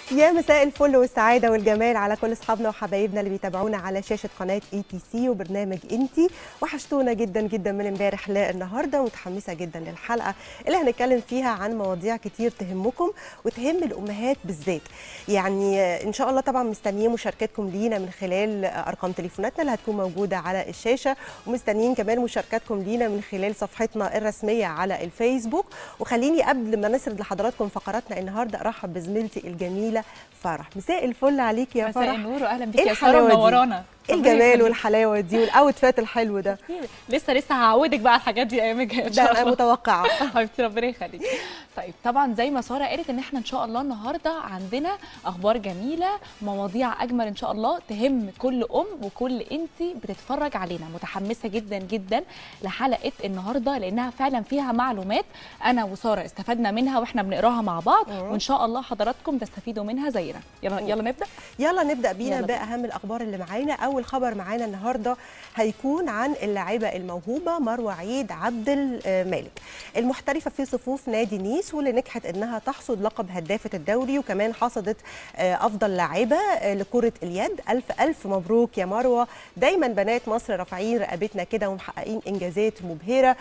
يا مساء الفل والسعاده والجمال على كل اصحابنا وحبايبنا اللي بيتابعونا على شاشه قناه اي تي سي وبرنامج انتي وحشتونا جدا جدا من امبارح للنهارده متحمسه جدا للحلقه اللي هنتكلم فيها عن مواضيع كتير تهمكم وتهم الامهات بالذات يعني ان شاء الله طبعا مستنيين مشاركتكم لينا من خلال ارقام تليفوناتنا اللي هتكون موجوده على الشاشه ومستنيين كمان مشاركاتكم لينا من خلال صفحتنا الرسميه على الفيسبوك وخليني قبل ما نسرد لحضراتكم فقراتنا النهارده ارحب بزميلتي الجميله فرح مساء مساء عليك يا فرح مساء النور واهلا بيك إيه يا ساره الحلاوة دي؟ منورانا ايه الجمال والحلاوه دي والاوتفات الحلو ده لسه لسه هعودك بقى على الحاجات دي ايام الجايه ان ده شاء انا الله متوقعه حبيبتي ربنا يخليك طيب طبعا زي ما ساره قالت ان احنا ان شاء الله النهارده عندنا اخبار جميله مواضيع اجمل ان شاء الله تهم كل ام وكل انت بتتفرج علينا متحمسه جدا جدا لحلقه النهارده لانها فعلا فيها معلومات انا وساره استفدنا منها واحنا بنقراها مع بعض مم. وان شاء الله حضراتكم تستفيدوا منها زينا يلا يلا نبدا يلا نبدا بينا يلا باهم الاخبار اللي معانا اول خبر معانا النهارده هيكون عن اللاعبه الموهوبه مروه عيد عبد المالك المحترفه في صفوف نادي نيس واللي نجحت انها تحصد لقب هدافه الدوري وكمان حصدت آه، افضل لاعبه آه، لكره اليد الف الف مبروك يا مروه دايما بنات مصر رافعين رقبتنا كده ومحققين انجازات مبهره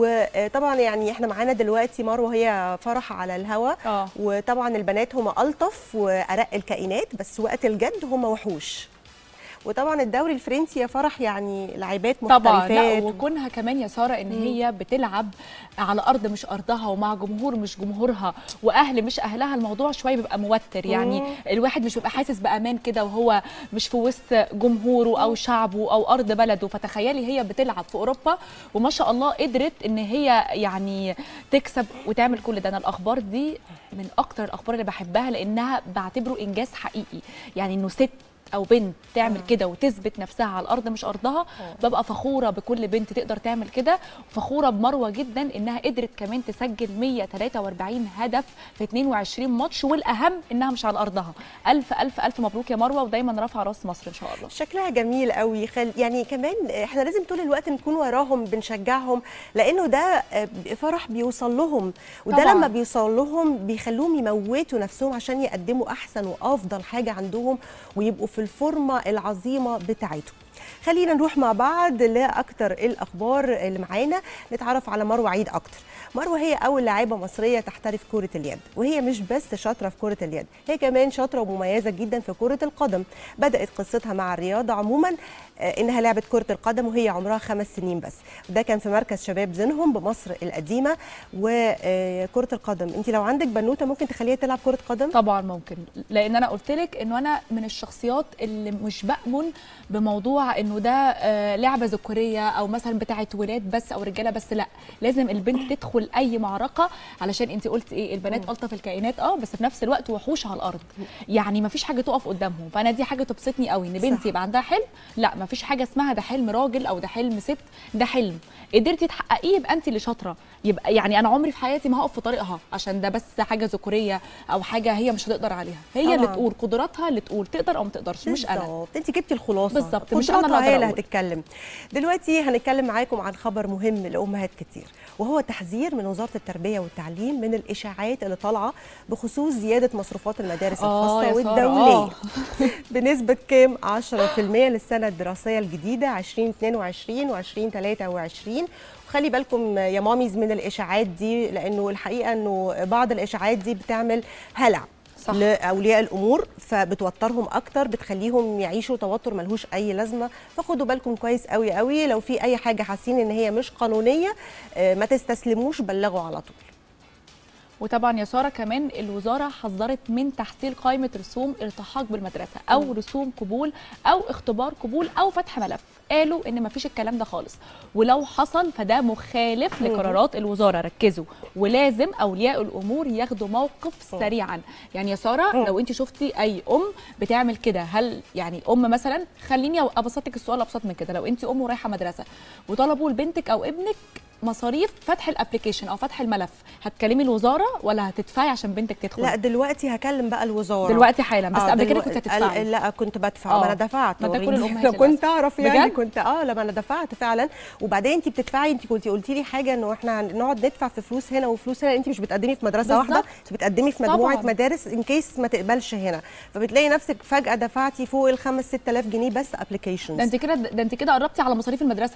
وطبعا يعني احنا معانا دلوقتي مروه هي فرح على الهوا اه وطبعا البنات هم الطف وارق الكائنات بس وقت الجد هم وحوش وطبعا الدوري الفرنسي يا فرح يعني لعيبات طبعا لا محترفات وكونها كمان يا ساره ان مم. هي بتلعب على ارض مش ارضها ومع جمهور مش جمهورها واهل مش اهلها الموضوع شويه بيبقى موتر يعني مم. الواحد مش بيبقى حاسس بامان كده وهو مش في وسط جمهوره او شعبه او ارض بلده فتخيلي هي بتلعب في اوروبا وما شاء الله قدرت ان هي يعني تكسب وتعمل كل ده انا الاخبار دي من اكتر الاخبار اللي بحبها لانها بعتبره انجاز حقيقي يعني انه ست او بنت تعمل آه. كده وتثبت نفسها على الارض مش ارضها ببقى فخوره بكل بنت تقدر تعمل كده وفخوره بمروه جدا انها قدرت كمان تسجل 143 هدف في 22 ماتش والاهم انها مش على ارضها الف الف الف مبروك يا مروه ودايما رافعه راس مصر ان شاء الله شكلها جميل قوي خل... يعني كمان احنا لازم طول الوقت نكون وراهم بنشجعهم لانه ده آه، فرح بيوصل لهم وده طبعاً. لما بيوصل لهم بيخلوهم يموتوا نفسهم عشان يقدموا احسن وافضل حاجه عندهم ويبقوا في الفورمه العظيمه بتاعتهم خلينا نروح مع بعض لاكتر الاخبار اللي معانا نتعرف على مروه عيد اكتر مروه هي اول لاعبه مصريه تحترف كره اليد وهي مش بس شاطره في كره اليد هي كمان شاطره ومميزه جدا في كره القدم بدات قصتها مع الرياضه عموما آه، انها لعبت كره القدم وهي عمرها خمس سنين بس ده كان في مركز شباب زينهم بمصر القديمه وكره القدم انت لو عندك بنوته ممكن تخليها تلعب كره قدم طبعا ممكن لان انا قلت لك انه انا من الشخصيات اللي مش بامن بموضوع انه ده آه، لعبه ذكوريه او مثلا بتاعه ولاد بس او رجاله بس لا لازم البنت تدخل اي معركه علشان انت قلت ايه البنات الطف الكائنات اه بس في نفس الوقت وحوش على الارض يعني ما فيش حاجه تقف قدامهم فانا دي حاجه تبسطني قوي ان صح. بنتي يبقى عندها حلم لا ما فيش حاجه اسمها ده حلم راجل او ده حلم ست ده حلم قدرتي تحققيه يبقى انت اللي شاطره يبقى يعني انا عمري في حياتي ما هقف في طريقها عشان ده بس حاجه ذكوريه او حاجه هي مش هتقدر عليها هي اللي طبعاً. تقول قدراتها اللي تقول تقدر او ما تقدرش مش انا بالظبط. انت جبتي الخلاصه بالظبط، مش أنا اللي قدراتها هي أقدر اللي أقول. هتتكلم دلوقتي هنتكلم معاكم عن خبر مهم لامهات كتير وهو تحذير من وزاره التربيه والتعليم من الاشاعات اللي طالعه بخصوص زياده مصروفات المدارس آه الخاصه يا سارة، والدوليه آه. بنسبه كام 10% للسنه الدراسيه الجديده 2022 و2023 وخلي بالكم يا ماميز من الاشاعات دي لانه الحقيقه انه بعض الاشاعات دي بتعمل هلع صح. لاولياء الامور فبتوترهم اكتر بتخليهم يعيشوا توتر ملهوش اي لازمه فخدوا بالكم كويس قوي قوي لو في اي حاجه حاسين ان هي مش قانونيه آه، ما تستسلموش بلغوا على طول وطبعا يا ساره كمان الوزاره حذرت من تحصيل قائمه رسوم التحاق بالمدرسه او رسوم قبول او اختبار قبول او فتح ملف قالوا ان مفيش الكلام ده خالص ولو حصل فده مخالف مم. لقرارات الوزاره ركزوا ولازم اولياء الامور ياخدوا موقف سريعا يعني يا ساره مم. لو انت شفتي اي ام بتعمل كده هل يعني ام مثلا خليني ابسط لك السؤال ابسط من كده لو انت ام ورايحه مدرسه وطلبوا لبنتك او ابنك مصاريف فتح الابلكيشن او فتح الملف هتكلمي الوزاره ولا هتدفعي عشان بنتك تدخل لا دلوقتي هكلم بقى الوزاره دلوقتي حالا بس آه، قبل كده دلوقتي- كنت هتدفعي ال- لا كنت بدفع آه. ما انا دفعت ما ده كل already. الأمهات لو كنت للأسف. اعرف يعني بجد؟ كنت اه لما انا دفعت فعلا وبعدين انت بتدفعي انت كنت قلتي لي حاجه انه احنا هنقعد ندفع في فلوس هنا وفلوس هنا انت مش بتقدمي في مدرسه واحده بالظبط. انت بتقدمي في مجموعه طبعاً. مدارس ان كيس ما تقبلش هنا فبتلاقي نفسك فجاه دفعتي فوق ال 5 6000 جنيه بس ابلكيشنز ده انت كده ده انت كده قربتي على مصاريف المدرسه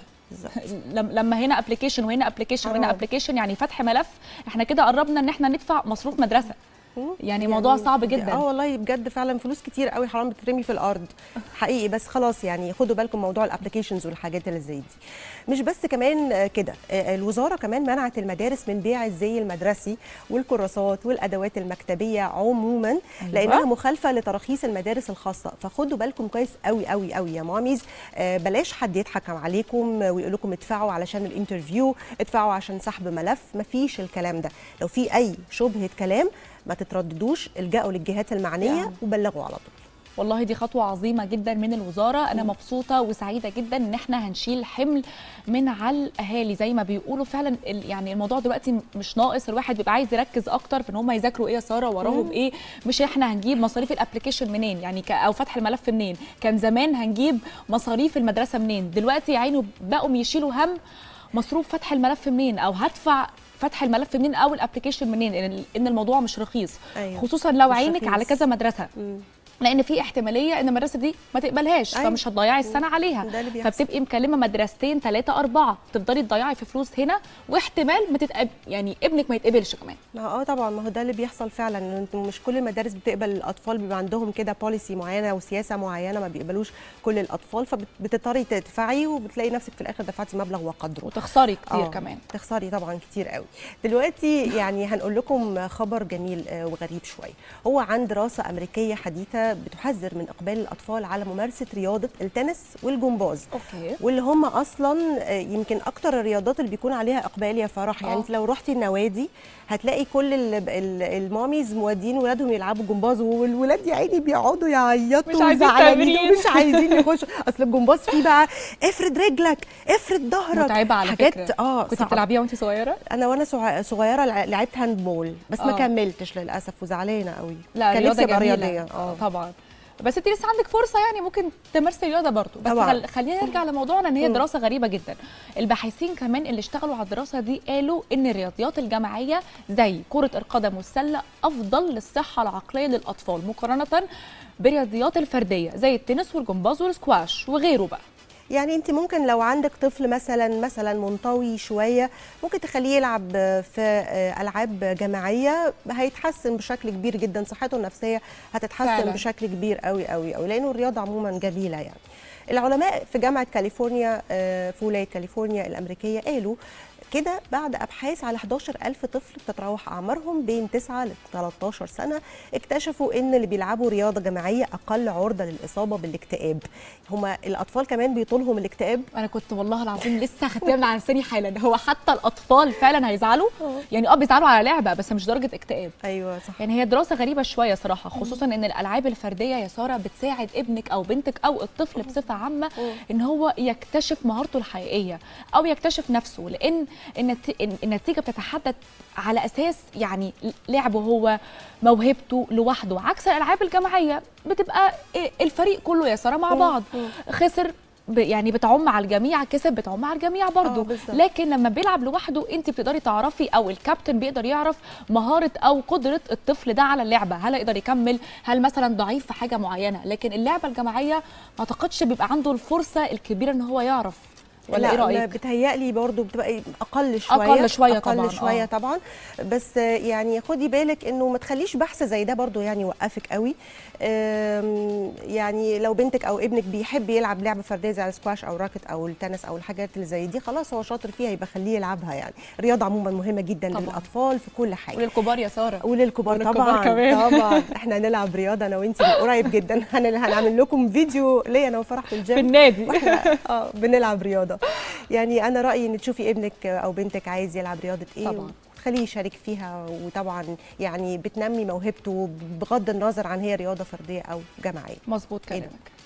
لم- لما هنا ابلكيشن وهنا ابلكيشن وهنا آه. ابلكيشن يعني فتح ملف احنا كده قربنا ان احنا ندفع مصروف مدرسه يعني موضوع صعب جدا اه والله بجد فعلا فلوس كتير قوي حرام بترمي في الارض حقيقي بس خلاص يعني خدوا بالكم موضوع الابلكيشنز والحاجات اللي زي دي مش بس كمان آه، كده آه، الوزاره كمان منعت المدارس من بيع الزي المدرسي والكراسات والادوات المكتبيه عموما أيوة. لانها مخالفه لتراخيص المدارس الخاصه فخدوا بالكم كويس قوي قوي قوي يا ماميز آه، بلاش حد يضحك عليكم آه، ويقول لكم ادفعوا علشان الانترفيو ادفعوا عشان سحب ملف مفيش الكلام ده لو في اي شبهه كلام ما تترددوش الجأوا للجهات المعنيه يعني. وبلغوا على طول والله دي خطوة عظيمة جدا من الوزارة أنا مبسوطة وسعيدة جدا إن إحنا هنشيل حمل من على الأهالي زي ما بيقولوا فعلا ال- يعني الموضوع دلوقتي مش ناقص الواحد بيبقى عايز يركز أكتر في إن هم يذاكروا إيه يا سارة وراهم إيه مش إحنا هنجيب مصاريف الأبلكيشن منين يعني ك- أو فتح الملف منين كان زمان هنجيب مصاريف المدرسة منين دلوقتي يا عيني بقوا يشيلوا هم مصروف فتح الملف منين أو هدفع فتح الملف منين او الابلكيشن منين ان ان الموضوع مش رخيص أيوة. خصوصا لو مش عينك رخيص. على كذا مدرسه لان في احتماليه ان المدرسه دي ما تقبلهاش أيوة. فمش هتضيعي السنه عليها ده اللي بيحصل. فبتبقي مكلمه مدرستين ثلاثه اربعه تفضلي تضيعي في فلوس هنا واحتمال ما تتقبل يعني ابنك ما يتقبلش كمان ما اه طبعا ما هو ده اللي بيحصل فعلا ان انتم مش كل المدارس بتقبل الاطفال بيبقى عندهم كده بوليسي معينه وسياسه معينه ما بيقبلوش كل الاطفال فبتضطري تدفعي وبتلاقي نفسك في الاخر دفعتي مبلغ وقدره وتخسري كتير آه، كمان تخسري طبعا كتير قوي دلوقتي يعني هنقول لكم خبر جميل آه، وغريب شويه هو عن دراسه امريكيه حديثه بتحذر من اقبال الاطفال على ممارسه رياضه التنس والجمباز اوكي واللي هم اصلا آه، يمكن اكتر الرياضات اللي بيكون عليها اقبال يا فرح يعني آه. انت لو رحتي النوادي هتلاقي كل ال- ال- الماميز مودين ولادهم يلعبوا جمباز والولاد يا عيني بيقعدوا يعيطوا مش عايزين وزعلانين تمرين. ومش عايزين يخشوا اصل الجمباز فيه بقى افرد رجلك افرد ظهرك متعبه على حاجات فكره اه كنت صعب. بتلعبيها وانت صغيره انا وانا صغ- صغيره لع- لعبت هاند بول بس ما آه. كملتش للاسف وزعلانه قوي لا كان رياضه نفسي ابقى جميله رياضيه اه طبعا بس انت لسه عندك فرصه يعني ممكن تمارسي رياضه برضه بس طبعاً. خل... خلينا نرجع لموضوعنا ان هي مم. دراسه غريبه جدا الباحثين كمان اللي اشتغلوا على الدراسه دي قالوا ان الرياضيات الجماعيه زي كره القدم والسله افضل للصحه العقليه للاطفال مقارنه بالرياضيات الفرديه زي التنس والجمباز والسكواش وغيره بقى يعني انت ممكن لو عندك طفل مثلا مثلا منطوي شويه ممكن تخليه يلعب في العاب جماعيه هيتحسن بشكل كبير جدا صحته النفسيه هتتحسن فعلاً. فعلا. بشكل كبير قوي قوي قوي لانه الرياضه عموما جميله يعني العلماء في جامعه كاليفورنيا آه، في ولايه كاليفورنيا الامريكيه قالوا كده بعد ابحاث على 11000 طفل بتتراوح اعمارهم بين 9 ل 13 سنه اكتشفوا ان اللي بيلعبوا رياضه جماعيه اقل عرضه للاصابه بالاكتئاب هما الاطفال كمان بيطولهم الاكتئاب انا كنت والله العظيم لسه خدتها من على لساني حالا هو حتى الاطفال فعلا هيزعلوا يعني اه بيزعلوا على لعبه بس مش درجه اكتئاب ايوه صح يعني هي دراسه غريبه شويه صراحه خصوصا ان الالعاب الفرديه يا ساره بتساعد ابنك او بنتك او الطفل بصفه عامه ان هو يكتشف مهارته الحقيقيه او يكتشف نفسه لان النت- النتيجه بتتحدد على اساس يعني لعبه هو موهبته لوحده عكس الالعاب الجماعيه بتبقى الفريق كله يا ساره مع بعض خسر ب- يعني بتعم على الجميع كسب بتعم على الجميع برضه بالظبط. لكن لما بيلعب لوحده انت بتقدري تعرفي او الكابتن بيقدر يعرف مهاره او قدره الطفل ده على اللعبه هل يقدر يكمل هل مثلا ضعيف في حاجه معينه لكن اللعبه الجماعيه ما اعتقدش بيبقى عنده الفرصه الكبيره ان هو يعرف ولا لا ايه ما رايك بتهيألي برضو بتبقى اقل شويه أقل شوية اقل طبعاً، شويه آه. طبعا بس يعني خدي بالك انه ما تخليش بحث زي ده برضو يعني يوقفك قوي أم، يعني لو بنتك او ابنك بيحب يلعب لعبه فرديه زي السكواش او راكت او التنس او الحاجات اللي زي دي خلاص هو شاطر فيها يبقى خليه يلعبها يعني الرياضه عموما مهمه جدا طبعاً. للاطفال في كل حاجه وللكبار يا ساره وللكبار وللكبار طبعا كمان. طبعا احنا هنلعب رياضه انا وانت من قريب جدا هن- هنعمل لكم فيديو ليا انا وفرح في الجيم في النادي واحنا اه بنلعب رياضه يعني انا رايي ان تشوفي ابنك او بنتك عايز يلعب رياضه ايه طبعاً. خليه يشارك فيها وطبعا يعني بتنمي موهبته بغض النظر عن هي رياضه فرديه او جماعيه مظبوط إيه ده؟ كلامك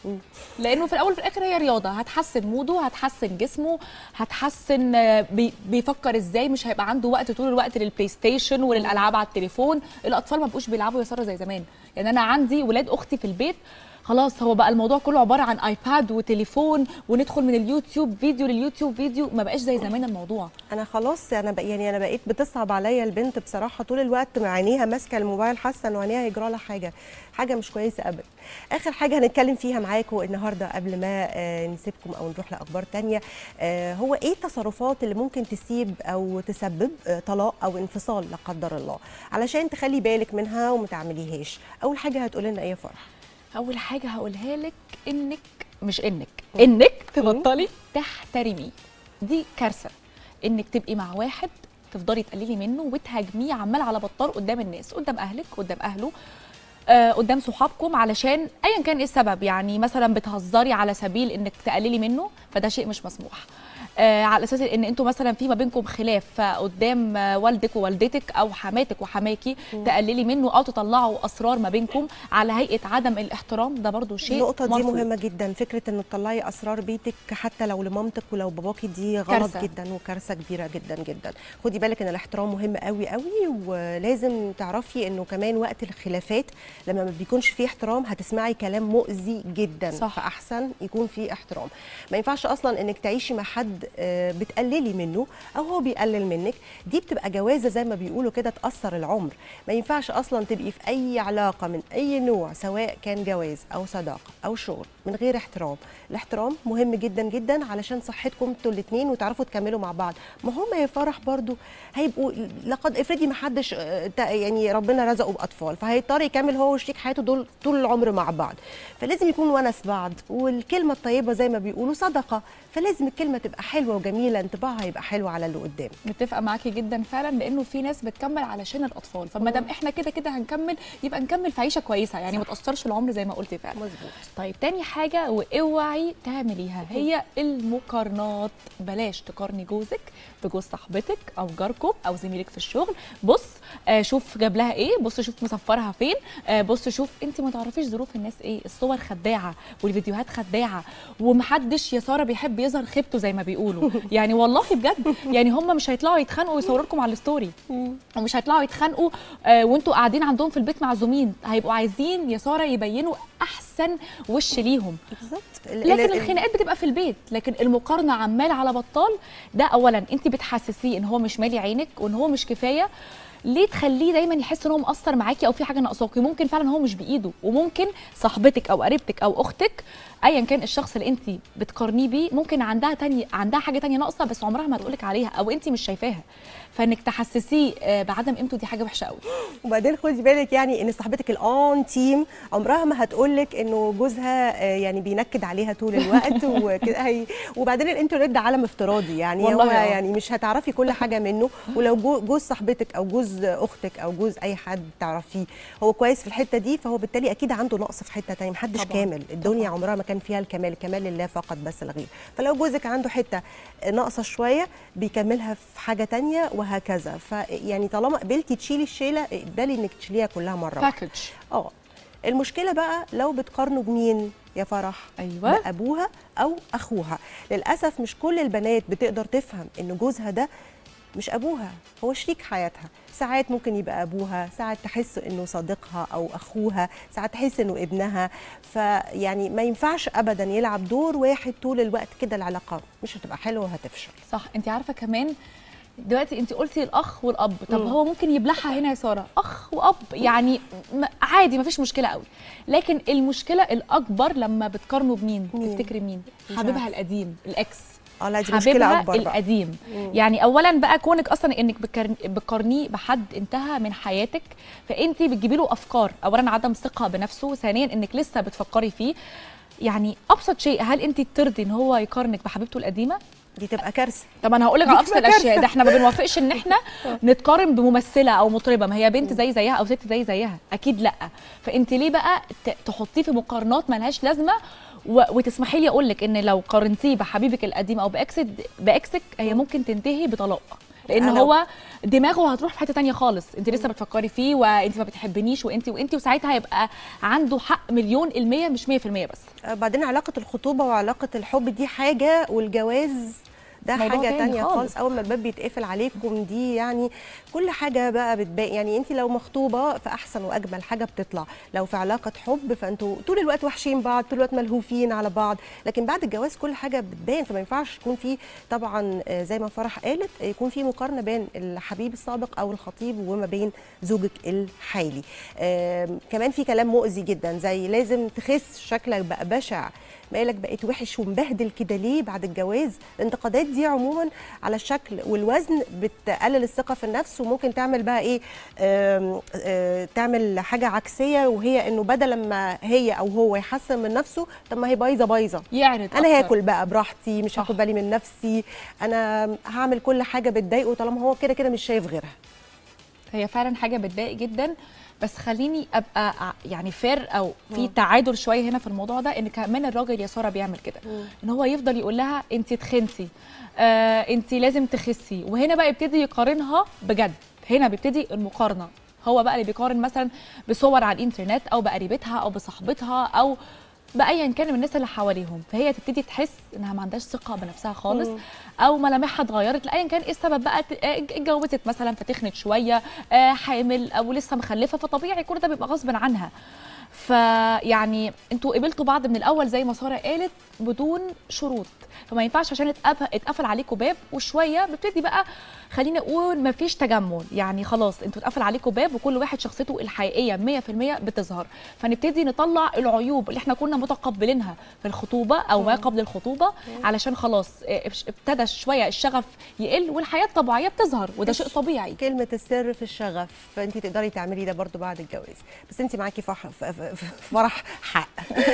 لانه في الاول وفي الاخر هي رياضه هتحسن موده هتحسن جسمه هتحسن آه، بي- بيفكر ازاي مش هيبقى عنده وقت طول الوقت للبلاي ستيشن وللالعاب على التليفون الاطفال ما بقوش بيلعبوا يا ساره زي زمان يعني انا عندي ولاد اختي في البيت خلاص هو بقى الموضوع كله عباره عن ايباد وتليفون وندخل من اليوتيوب فيديو لليوتيوب فيديو ما بقاش زي زمان الموضوع انا خلاص انا بق... يعني انا بقيت بتصعب عليا البنت بصراحه طول الوقت مع عينيها ماسكه الموبايل حاسه ان عينيها هيجرى لها حاجه حاجه مش كويسه ابدا اخر حاجه هنتكلم فيها معاكم النهارده قبل ما آه، نسيبكم او نروح لاخبار تانية آه، هو ايه التصرفات اللي ممكن تسيب او تسبب آه، طلاق او انفصال لا قدر الله علشان تخلي بالك منها وما تعمليهاش اول حاجه هتقول لنا ايه يا فرح اول حاجه هقولها لك انك مش انك انك تبطلي تحترميه دي كارثه انك تبقي مع واحد تفضلي تقللي منه وتهاجميه عمال على بطال قدام الناس قدام اهلك قدام اهله آه، قدام صحابكم علشان ايا كان ايه السبب يعني مثلا بتهزري على سبيل انك تقللي منه فده شيء مش مسموح آه على اساس ان انتوا مثلا في ما بينكم خلاف فقدام آه، والدك ووالدتك او حماتك وحماكي تقللي منه او تطلعوا اسرار ما بينكم على هيئه عدم الاحترام ده برضو شيء النقطة دي مرفوض. مهمة جدا فكرة انه تطلعي اسرار بيتك حتى لو لمامتك ولو باباكي دي غلط كارثة. جدا وكارثة كبيرة جدا جدا خدي بالك ان الاحترام مهم قوي قوي ولازم تعرفي انه كمان وقت الخلافات لما ما بيكونش فيه احترام هتسمعي كلام مؤذي جدا صح. فاحسن يكون فيه احترام ما ينفعش اصلا انك تعيشي مع حد آه، بتقللي منه او هو بيقلل منك دي بتبقى جوازة زي ما بيقولوا كده تأثر العمر ما ينفعش اصلا تبقي في اي علاقة من اي نوع سواء كان جواز او صداقة او شغل من غير احترام الاحترام مهم جدا جدا علشان صحتكم انتوا الاثنين وتعرفوا تكملوا مع بعض ما هم يا فرح برضو هيبقوا لقد افرضي ما حدش آه، تا- يعني ربنا رزقه باطفال فهيضطر يكمل هو وشريك حياته دول طول العمر مع بعض فلازم يكون ونس بعض والكلمه الطيبه زي ما بيقولوا صدقه فلازم الكلمه تبقى حلوه وجميله انطباعها يبقى حلو على اللي قدام متفقه معاكي جدا فعلا لانه في ناس بتكمل علشان الاطفال فما دام احنا كده كده هنكمل يبقى نكمل في عيشه كويسه يعني ما تاثرش العمر زي ما قلتي فعلا مظبوط طيب تاني حاجة واوعي تعمليها هي المقارنات بلاش تقارني جوزك بجوز صاحبتك او جاركم او زميلك في الشغل بص آه شوف جاب لها ايه بص شوف مسفرها فين آه بص شوف انت ما تعرفيش ظروف الناس ايه الصور خداعة والفيديوهات خداعة ومحدش يا سارة بيحب يظهر خيبته زي ما بيقولوا يعني والله بجد يعني هم مش هيطلعوا يتخانقوا ويصوروا لكم على الستوري ومش هيطلعوا يتخانقوا آه وانتوا قاعدين عندهم في البيت معزومين هيبقوا عايزين يا ساره يبينوا احسن وش ليهم بالظبط لكن الخناقات بتبقى في البيت لكن المقارنه عمال على بطال ده اولا انت بتحسسيه ان هو مش مالي عينك وان هو مش كفايه ليه تخليه دايما يحس ان هو مقصر معاكي او في حاجه ناقصاكي ممكن فعلا هو مش بايده وممكن صاحبتك او قريبتك او اختك ايا كان الشخص اللي انت بتقارنيه بيه ممكن عندها تاني عندها حاجه تانية ناقصه بس عمرها ما هتقولك عليها او انت مش شايفاها فانك تحسسيه آه، بعدم قيمته دي حاجه وحشه قوي وبعدين خدي بالك يعني ان صاحبتك الاون تيم عمرها ما هتقول لك انه جوزها آه، يعني بينكد عليها طول الوقت وكده هي وبعدين الانترنت ده عالم افتراضي يعني والله هو آه. يعني مش هتعرفي كل حاجه منه ولو جو- جوز صاحبتك او جوز اختك او جوز اي حد تعرفيه هو كويس في الحته دي فهو بالتالي اكيد عنده نقص في حته تانية محدش طبعاً، كامل الدنيا عمرها ما كان فيها الكمال الكمال لله فقط بس الغير فلو جوزك عنده حته ناقصه شويه بيكملها في حاجه تانية وهكذا فيعني طالما قبلتي تشيلي الشيله اقبلي انك تشيليها كلها مره واحدة. باكج اه المشكله بقى لو بتقارنوا بمين يا فرح أيوة. بابوها او اخوها للاسف مش كل البنات بتقدر تفهم ان جوزها ده مش ابوها هو شريك حياتها ساعات ممكن يبقى ابوها ساعات تحس انه صديقها او اخوها ساعات تحس انه ابنها فيعني ما ينفعش ابدا يلعب دور واحد طول الوقت كده العلاقه مش هتبقى حلوه وهتفشل صح انت عارفه كمان دلوقتي انت قلتي الاخ والاب طب هو ممكن يبلعها هنا يا ساره اخ واب يعني م- عادي مفيش مشكله قوي لكن المشكله الاكبر لما بتقارنوا بمين مين؟ تفتكري مين مش حبيبها عارفة. القديم الاكس اه لا دي مشكله حبيبها اكبر بقى القديم يعني اولا بقى كونك اصلا انك بتكر- بتقارنيه بحد انتهى من حياتك فانت بتجيبي له افكار اولا عدم ثقه بنفسه ثانيا انك لسه بتفكري فيه يعني ابسط شيء هل انت ترضي ان هو يقارنك بحبيبته القديمه دي تبقى كارثه طب انا هقول لك دي على ابسط تبقى الاشياء كارثة. ده احنا ما بنوافقش ان احنا نتقارن بممثله او مطربه ما هي بنت زي زيها او ست زي زيها اكيد لا فانت ليه بقى ت- تحطيه في مقارنات ملهاش لازمه و... وتسمحي لي اقول لك ان لو قارنتيه بحبيبك القديم او باكسك باكسك هي ممكن تنتهي بطلاق لان أنا- هو دماغه هتروح في حته تانية خالص انت لسه بتفكري فيه وانت ما بتحبنيش وانت وانت وساعتها هيبقى عنده حق مليون المية مش 100% بس بعدين علاقه الخطوبه وعلاقه الحب دي حاجه والجواز ده موضوع حاجه تاني تانية خالص. خالص. اول ما الباب بيتقفل عليكم دي يعني كل حاجه بقى بتبان يعني انت لو مخطوبه فاحسن واجمل حاجه بتطلع لو في علاقه حب فانتوا طول الوقت وحشين بعض طول الوقت ملهوفين على بعض لكن بعد الجواز كل حاجه بتبان فما ينفعش يكون في طبعا آه، زي ما فرح قالت آه، يكون في مقارنه بين الحبيب السابق او الخطيب وما بين زوجك الحالي آم، كمان في كلام مؤذي جدا زي لازم تخس شكلك بقى بشع مالك بقيت وحش ومبهدل كده ليه بعد الجواز الانتقادات دي عموما على الشكل والوزن بتقلل الثقه في النفس وممكن تعمل بقى ايه آم، آه، تعمل حاجه عكسيه وهي انه بدل ما هي او هو يحسن من نفسه طب ما هي بايظه بايظه يعرض انا أكتر. هاكل بقى براحتي مش صح. هاخد بالي من نفسي انا هعمل كل حاجه بتضايقه طالما هو كده كده مش شايف غيرها هي فعلا حاجه بتضايق جدا بس خليني ابقى ع- يعني فير او في تعادل شويه هنا في الموضوع ده ان كمان الراجل يا ساره بيعمل كده ان هو يفضل يقول لها انت تخنتي آه انت لازم تخسي وهنا بقى يبتدي يقارنها بجد هنا بيبتدي المقارنه هو بقى اللي بيقارن مثلا بصور على الانترنت او بقريبتها او بصاحبتها او بايا كان من الناس اللي حواليهم فهي تبتدي تحس انها ما عندهاش ثقه بنفسها خالص مم. او ملامحها اتغيرت لايا كان ايه السبب بقى ت- آه، اتجوزت مثلا فتخنت شويه آه، حامل او لسه مخلفه فطبيعي كل ده بيبقى غصب عنها فيعني انتوا قبلتوا بعض من الاول زي ما ساره قالت بدون شروط فما ينفعش عشان اتقفل, اتقفل عليكم باب وشويه ببتدي بقى خليني اقول ما فيش تجمل يعني خلاص انتوا اتقفل عليكم باب وكل واحد شخصيته الحقيقيه 100% بتظهر فنبتدي نطلع العيوب اللي احنا كنا متقبلينها في الخطوبه او ما قبل الخطوبه علشان خلاص اه، ابتدى شويه الشغف يقل والحياه الطبيعيه بتظهر وده شيء طبيعي كلمة السر في الشغف فانت تقدري تعملي ده برضو بعد الجواز بس انت معاكي فرح ف- ف- ف- فرح حق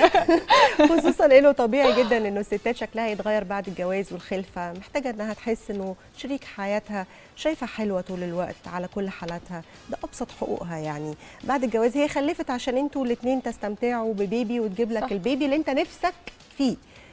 خصوصا انه طبيعي جدا انه الستات شكلها يتغير بعد الجواز والخلفة محتاجة انها تحس انه شريك حياتها شايفة حلوة طول الوقت على كل حالاتها ده ابسط حقوقها يعني بعد الجواز هي خلفت عشان انتوا الاتنين تستمتعوا ببيبي وتجيب لك صح. البيبي اللي انت نفسك فيه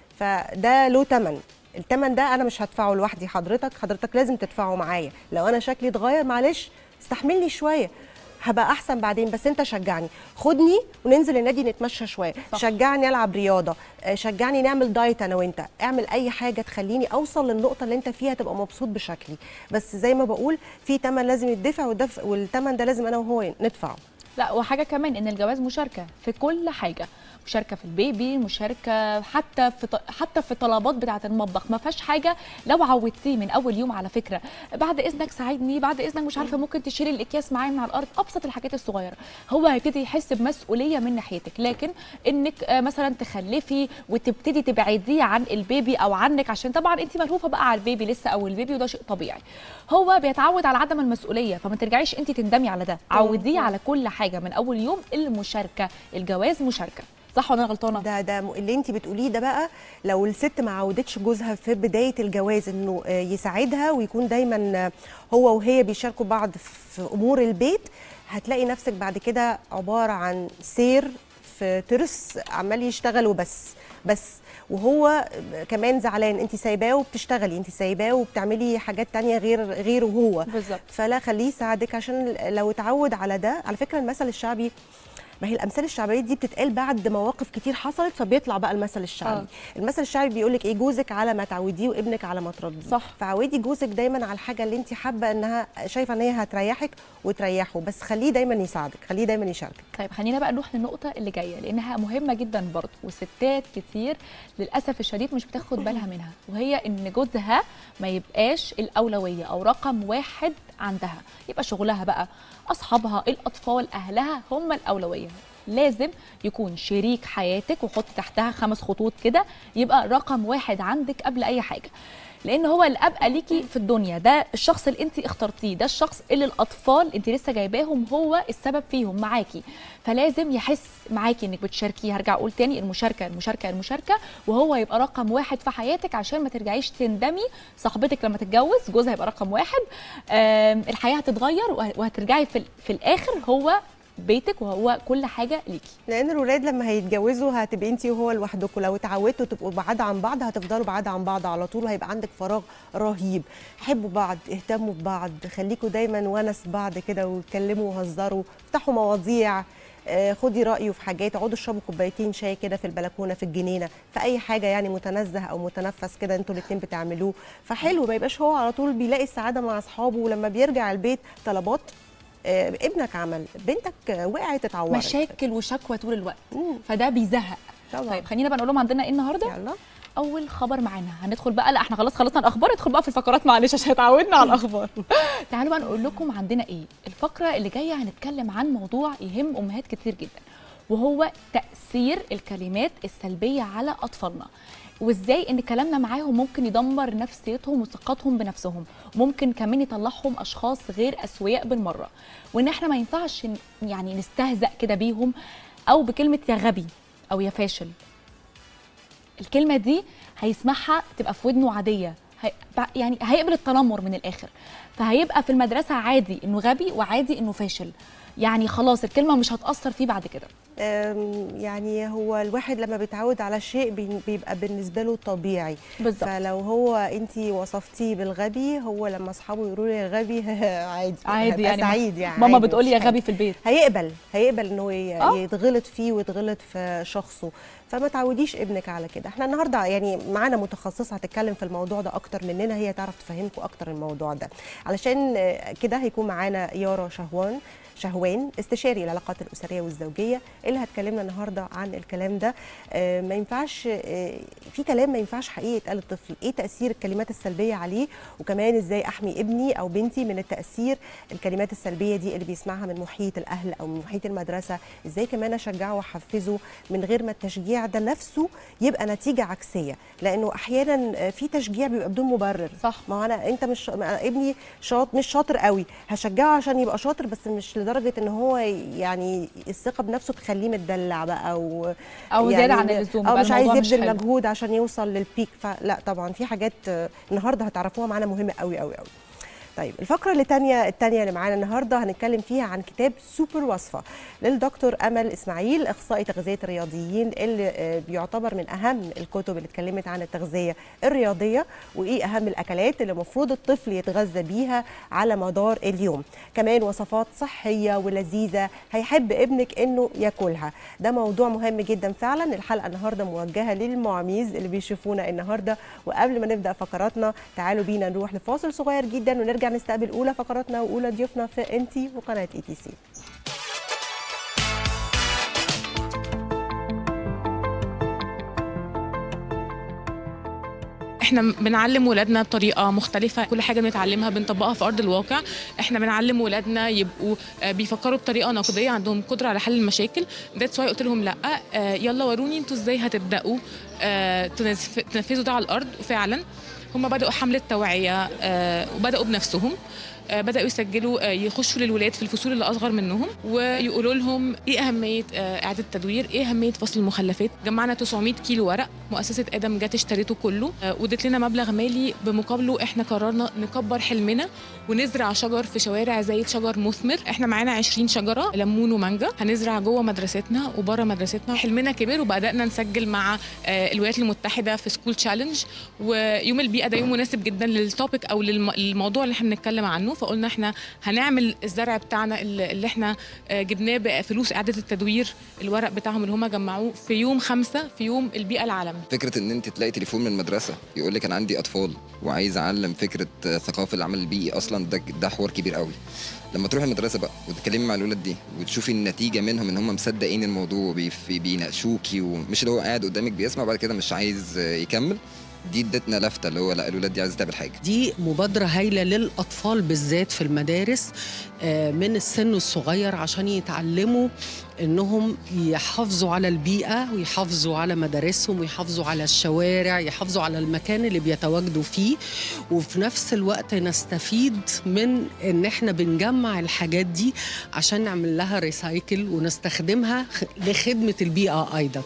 فده له تمن التمن ده انا مش هدفعه لوحدي حضرتك حضرتك لازم تدفعه معايا لو انا شكلي اتغير معلش استحملني شويه هبقى احسن بعدين بس انت شجعني خدني وننزل النادي نتمشى شويه صح. شجعني العب رياضه آه، شجعني نعمل دايت انا وانت اعمل اي حاجه تخليني اوصل للنقطه اللي انت فيها تبقى مبسوط بشكلي بس زي ما بقول في تمن لازم يدفع والدفع والتمن ده لازم انا وهو ندفعه لا وحاجه كمان ان الجواز مشاركه في كل حاجه مشاركه في البيبي مشاركه حتى في ط- حتى في الطلبات بتاعه المطبخ ما فيهاش حاجه لو عودتيه من اول يوم على فكره بعد اذنك ساعدني بعد اذنك مش عارفه ممكن تشيلي الاكياس معايا من على الارض ابسط الحاجات الصغيره هو هيبتدي يحس بمسؤوليه من ناحيتك لكن انك آه، مثلا تخلفي وتبتدي تبعديه عن البيبي او عنك عشان طبعا انت ملهوفه بقى على البيبي لسه او البيبي وده شيء طبيعي هو بيتعود على عدم المسؤوليه فما ترجعيش انت تندمي على ده عوديه على كل حاجه من اول يوم المشاركه الجواز مشاركه صح ولا انا غلطانه ده ده م- اللي انت بتقوليه ده بقى لو الست ما عودتش جوزها في بدايه الجواز انه آه، يساعدها ويكون دايما آه، هو وهي بيشاركوا بعض في امور البيت هتلاقي نفسك بعد كده عباره عن سير في ترس عمال يشتغل وبس بس وهو كمان زعلان انت سايباه وبتشتغلي انت سايباه وبتعملي حاجات تانية غير غيره هو بالظبط فلا خليه يساعدك عشان لو اتعود على ده على فكره المثل الشعبي ما هي الامثال الشعبيه دي بتتقال بعد مواقف كتير حصلت فبيطلع بقى المثل الشعبي آه. المثل الشعبي بيقول لك ايه جوزك على ما تعوديه وابنك على ما تربيه صح. فعودي جوزك دايما على الحاجه اللي انت حابه انها شايفه ان هي هتريحك وتريحه بس خليه دايما يساعدك خليه دايما يشاركك طيب خلينا بقى نروح للنقطة اللي جاية لأنها مهمة جدا برضه وستات كتير للأسف الشديد مش بتاخد بالها منها وهي إن جوزها ما يبقاش الأولوية أو رقم واحد عندها يبقى شغلها بقى أصحابها الأطفال أهلها هم الأولوية لازم يكون شريك حياتك وحط تحتها خمس خطوط كده يبقى رقم واحد عندك قبل أي حاجة لان هو اللي ابقى ليكي في الدنيا ده الشخص اللي انت اخترتيه ده الشخص اللي الاطفال انت لسه جايباهم هو السبب فيهم معاكي فلازم يحس معاكي انك بتشاركي هرجع اقول تاني المشاركه المشاركه المشاركه وهو يبقى رقم واحد في حياتك عشان ما ترجعيش تندمي صاحبتك لما تتجوز جوزها يبقى رقم واحد آم، الحياه هتتغير وه- وهترجعي في, ال- في الاخر هو بيتك وهو كل حاجه ليكي لان الولاد لما هيتجوزوا هتبقي انت وهو لوحدكم لو اتعودتوا تبقوا بعاد عن بعض هتفضلوا بعاد عن بعض على طول وهيبقى عندك فراغ رهيب حبوا بعض اهتموا ببعض خليكوا دايما ونس بعض كده واتكلموا وهزروا افتحوا مواضيع آه، خدي رايه في حاجات اقعدوا اشربوا كوبايتين شاي كده في البلكونه في الجنينه في اي حاجه يعني متنزه او متنفس كده انتوا الاثنين بتعملوه فحلو ما يبقاش هو على طول بيلاقي السعاده مع اصحابه ولما بيرجع البيت طلبات آه، ابنك عمل بنتك آه، وقعت اتعورت مشاكل وشكوى طول الوقت مم. فده بيزهق طبعا طيب خلينا بقى نقول لهم عندنا ايه النهارده يلا اول خبر معانا هندخل بقى لا احنا خلاص خلصنا الاخبار ندخل بقى في الفقرات معلش عشان اتعودنا على الاخبار تعالوا بقى نقول لكم عندنا ايه الفقره اللي جايه هنتكلم عن موضوع يهم امهات كتير جدا وهو تاثير الكلمات السلبيه على اطفالنا وازاي ان كلامنا معاهم ممكن يدمر نفسيتهم وثقتهم بنفسهم ممكن كمان يطلعهم اشخاص غير اسوياء بالمره وان احنا ما ينفعش ن- يعني نستهزأ كده بيهم او بكلمه يا غبي او يا فاشل الكلمه دي هيسمعها تبقى في ودنه عاديه هي... بع- يعني هيقبل التنمر من الاخر فهيبقى في المدرسه عادي انه غبي وعادي انه فاشل يعني خلاص الكلمه مش هتاثر فيه بعد كده أم، يعني هو الواحد لما بيتعود على شيء بي- بيبقى بالنسبه له طبيعي بالظبط فلو هو انت وصفتيه بالغبي هو لما اصحابه يقولوا لي يا غبي عادي عادي هبقى يعني ما- سعيد يعني ماما عادي، بتقول لي يا مش حاجة. غبي في البيت هيقبل هيقبل انه ي- آه. يتغلط فيه ويتغلط في شخصه فما تعوديش ابنك على كده احنا النهارده يعني معانا متخصصه هتتكلم في الموضوع ده اكتر مننا هي تعرف تفهمكم اكتر الموضوع ده علشان آه، كده هيكون معانا يارا شهوان شهوان استشاري العلاقات الاسريه والزوجيه اللي هتكلمنا النهارده عن الكلام ده آه، ما ينفعش آه، في كلام ما ينفعش حقيقي يتقال للطفل ايه تاثير الكلمات السلبيه عليه وكمان ازاي احمي ابني او بنتي من التاثير الكلمات السلبيه دي اللي بيسمعها من محيط الاهل او من محيط المدرسه ازاي كمان اشجعه واحفزه من غير ما التشجيع ده نفسه يبقى نتيجه عكسيه لانه احيانا آه، في تشجيع بيبقى بدون مبرر صح ما هو انا انت مش ما ابني شاط مش شاطر قوي هشجعه عشان يبقى شاطر بس مش لدرجه ان هو يعني الثقه بنفسه تخليه متدلع بقى او او يعني زياده عن اللزوم او يبقى مش عايز الموضوع يبذل حلو. مجهود عشان يوصل للبيك فلا طبعا في حاجات آه، النهارده هتعرفوها معانا مهمه قوي قوي قوي طيب الفقرة اللي تانية التانية اللي معانا النهاردة هنتكلم فيها عن كتاب سوبر وصفة للدكتور أمل إسماعيل أخصائي تغذية الرياضيين اللي آه، بيعتبر من أهم الكتب اللي اتكلمت عن التغذية الرياضية وإيه أهم الأكلات اللي المفروض الطفل يتغذى بيها على مدار اليوم كمان وصفات صحية ولذيذة هيحب ابنك إنه ياكلها ده موضوع مهم جدا فعلا الحلقة النهاردة موجهة للمعاميز اللي بيشوفونا النهاردة وقبل ما نبدأ فقراتنا تعالوا بينا نروح لفاصل صغير جدا ونرجع نستقبل أولى فقراتنا وأولى ضيوفنا في انتي وقناة اي تي سي احنا بنعلم ولادنا بطريقه مختلفه كل حاجه بنتعلمها بنطبقها في ارض الواقع احنا بنعلم ولادنا يبقوا آه، بيفكروا بطريقه نقديه عندهم قدره على حل المشاكل ذاتس واي قلت لهم لا آه، يلا وروني انتوا ازاي هتبداوا آه، تنزف- تنفذوا ده على الارض وفعلا هم بداوا حمله توعيه آه، وبداوا بنفسهم آه، بداوا يسجلوا آه، يخشوا للولاد في الفصول اللي اصغر منهم ويقولوا لهم ايه اهميه آه، اعاده التدوير ايه اهميه فصل المخلفات جمعنا 900 كيلو ورق مؤسسه ادم جت اشتريته كله آه، وادت لنا مبلغ مالي بمقابله احنا قررنا نكبر حلمنا ونزرع شجر في شوارع زي شجر مثمر احنا معانا 20 شجره ليمون ومانجا هنزرع جوه مدرستنا وبره مدرستنا حلمنا كبر وبدانا نسجل مع آه، الولايات المتحده في سكول تشالنج ويوم البيئه ده يوم مناسب جدا للتوبيك او للم- للموضوع اللي احنا بنتكلم عنه فقلنا احنا هنعمل الزرع بتاعنا اللي اللي احنا آه، جبناه بفلوس اعاده التدوير الورق بتاعهم اللي هم جمعوه في يوم خمسة في يوم البيئه العالمي فكره ان انت تلاقي تليفون من المدرسه يقول لك انا عندي اطفال وعايز اعلم فكره آه، ثقافه العمل البيئي اصلا ده ده حوار كبير قوي لما تروحي المدرسه بقى وتتكلمي مع الاولاد دي وتشوفي النتيجه منهم ان هم مصدقين الموضوع وبيف- بيناقشوكي ومش اللي هو قاعد قدامك بيسمع وبعد كده مش عايز آه، يكمل دي ادتنا لفته اللي هو لا الولاد دي عايزه تعمل حاجه دي مبادرة هايلة للأطفال بالذات في المدارس آه، من السن الصغير عشان يتعلموا إنهم يحافظوا على البيئة ويحافظوا على مدارسهم ويحافظوا على الشوارع يحافظوا على المكان اللي بيتواجدوا فيه وفي نفس الوقت نستفيد من إن إحنا بنجمع الحاجات دي عشان نعمل لها ريسايكل ونستخدمها خ- لخدمة البيئة أيضاً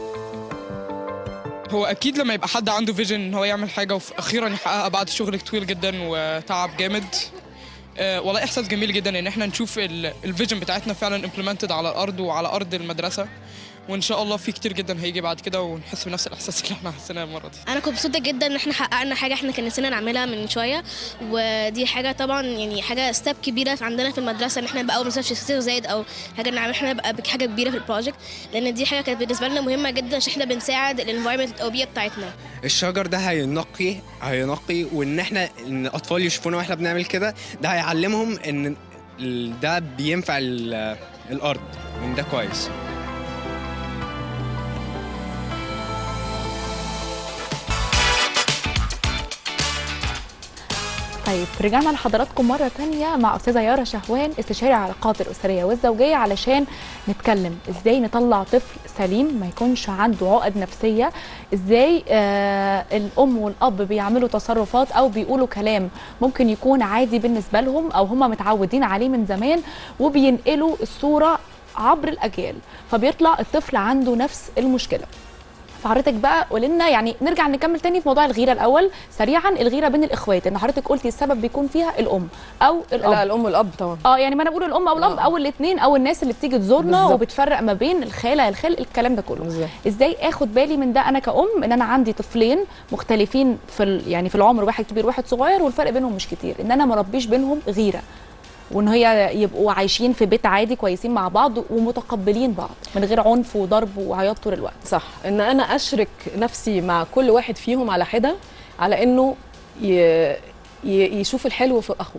هو اكيد لما يبقى حد عنده فيجن ان هو يعمل حاجه واخيرا يحققها بعد شغل طويل جدا وتعب جامد آه، والله احساس جميل جدا ان احنا نشوف الفيجن بتاعتنا فعلا امبلمنتد على الارض وعلى ارض المدرسه وان شاء الله في كتير جدا هيجي بعد كده ونحس بنفس الاحساس اللي احنا حسيناه المره دي انا كنت مبسوطه جدا ان احنا حققنا حاجه احنا كان نفسنا نعملها من شويه ودي حاجه طبعا يعني حاجه ستيب كبيره عندنا في المدرسه ان احنا نبقى اول مثلا في شخصيه زايد او حاجه نعمل احنا نبقى بحاجه كبيره في البروجكت لان دي حاجه كانت بالنسبه لنا مهمه جدا عشان احنا بنساعد الانفايرمنت البيئه بتاعتنا الشجر ده هينقي هينقي وان احنا ان الاطفال يشوفونا واحنا بنعمل كده ده هيعلمهم ان ال- ده بينفع ال- الارض وان ده كويس طيب رجعنا لحضراتكم مرة تانية مع أستاذة يارا شهوان استشاري العلاقات الأسرية والزوجية علشان نتكلم إزاي نطلع طفل سليم ما يكونش عنده عقد نفسية إزاي آه الأم والأب بيعملوا تصرفات أو بيقولوا كلام ممكن يكون عادي بالنسبة لهم أو هم متعودين عليه من زمان وبينقلوا الصورة عبر الأجيال فبيطلع الطفل عنده نفس المشكلة فحضرتك بقى قولي لنا يعني نرجع نكمل تاني في موضوع الغيره الاول سريعا الغيره بين الاخوات ان حضرتك قلتي السبب بيكون فيها الام او الاب لا الام والاب طبعا اه يعني ما انا بقول الام او الاب آه. او الاثنين او الناس اللي بتيجي تزورنا بالظبط. وبتفرق ما بين الخاله الخال الكلام ده كله بالظبط. ازاي اخد بالي من ده انا كأم ان انا عندي طفلين مختلفين في ال- يعني في العمر واحد كبير وواحد صغير والفرق بينهم مش كتير ان انا ما ربيش بينهم غيره وان هي يبقوا عايشين في بيت عادي كويسين مع بعض ومتقبلين بعض من غير عنف وضرب وعياط طول الوقت صح ان انا اشرك نفسي مع كل واحد فيهم على حده على انه ي... ي... يشوف الحلو في اخوه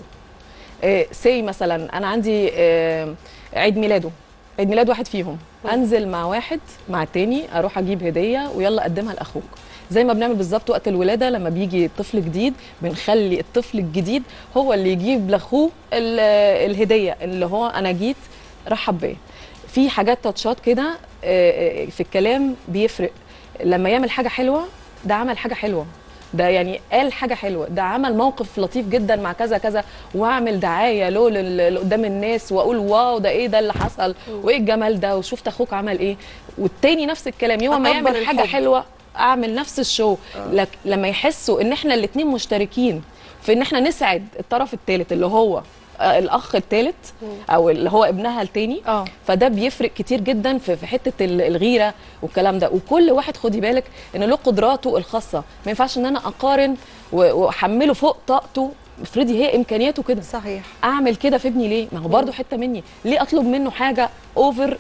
سي مثلا انا عندي آه، عيد ميلاده عيد ميلاد واحد فيهم انزل مع واحد مع التاني اروح اجيب هديه ويلا قدمها لاخوك زي ما بنعمل بالظبط وقت الولاده لما بيجي طفل جديد بنخلي الطفل الجديد هو اللي يجيب لاخوه ال- الهديه اللي هو انا جيت رحب بيه في حاجات تاتشات كده آه، آه، في الكلام بيفرق لما يعمل حاجه حلوه ده عمل حاجه حلوه ده يعني قال حاجه حلوه ده عمل موقف لطيف جدا مع كذا كذا واعمل دعايه له لل- اللي قدام الناس واقول واو ده ايه ده اللي حصل وايه الجمال ده وشفت اخوك عمل ايه والتاني نفس الكلام يوم ما أكبر يعمل حاجه الحب. حلوه اعمل نفس الشو لك لما يحسوا ان احنا الاتنين مشتركين في ان احنا نسعد الطرف الثالث اللي هو آه، الاخ الثالث او اللي هو ابنها التاني اه فده بيفرق كتير جدا في في حته ال- الغيره والكلام ده وكل واحد خدي بالك ان له قدراته الخاصه ما ينفعش ان انا اقارن و- واحمله فوق طاقته افرضي هي امكانياته كده صحيح اعمل كده في ابني ليه ما هو برضه حته مني ليه اطلب منه حاجه اوفر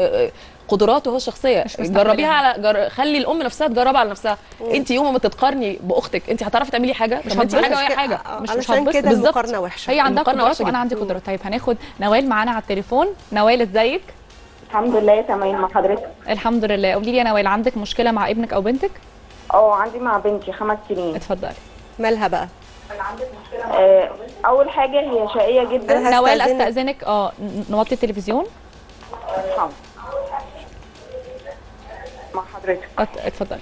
قدراته هو الشخصيه مش مستحملها. جربيها على جر... خلي الام نفسها تجربها على نفسها انت يوم ما تتقارني باختك انت هتعرفي تعملي حاجه مش طب انت هتبص حاجه وهي كده- حاجه آه، مش- مش علشان هتبص كده بالظبط. المقارنه وحشه هي عندها المقارنة قدرات وحشة وانا جدا. عندي قدرات طيب هناخد نوال معانا على التليفون نوال ازيك الحمد لله تمام مع حضرتك الحمد لله قولي لي يا نوال عندك مشكله مع ابنك او بنتك اه عندي مع بنتي خمس سنين اتفضلي مالها بقى آه، اول حاجه هي شقيه جدا أنا نوال هستأذنك. استاذنك اه ن- نوطي التلفزيون حاضر. مع حضرتك ات- اتفضلي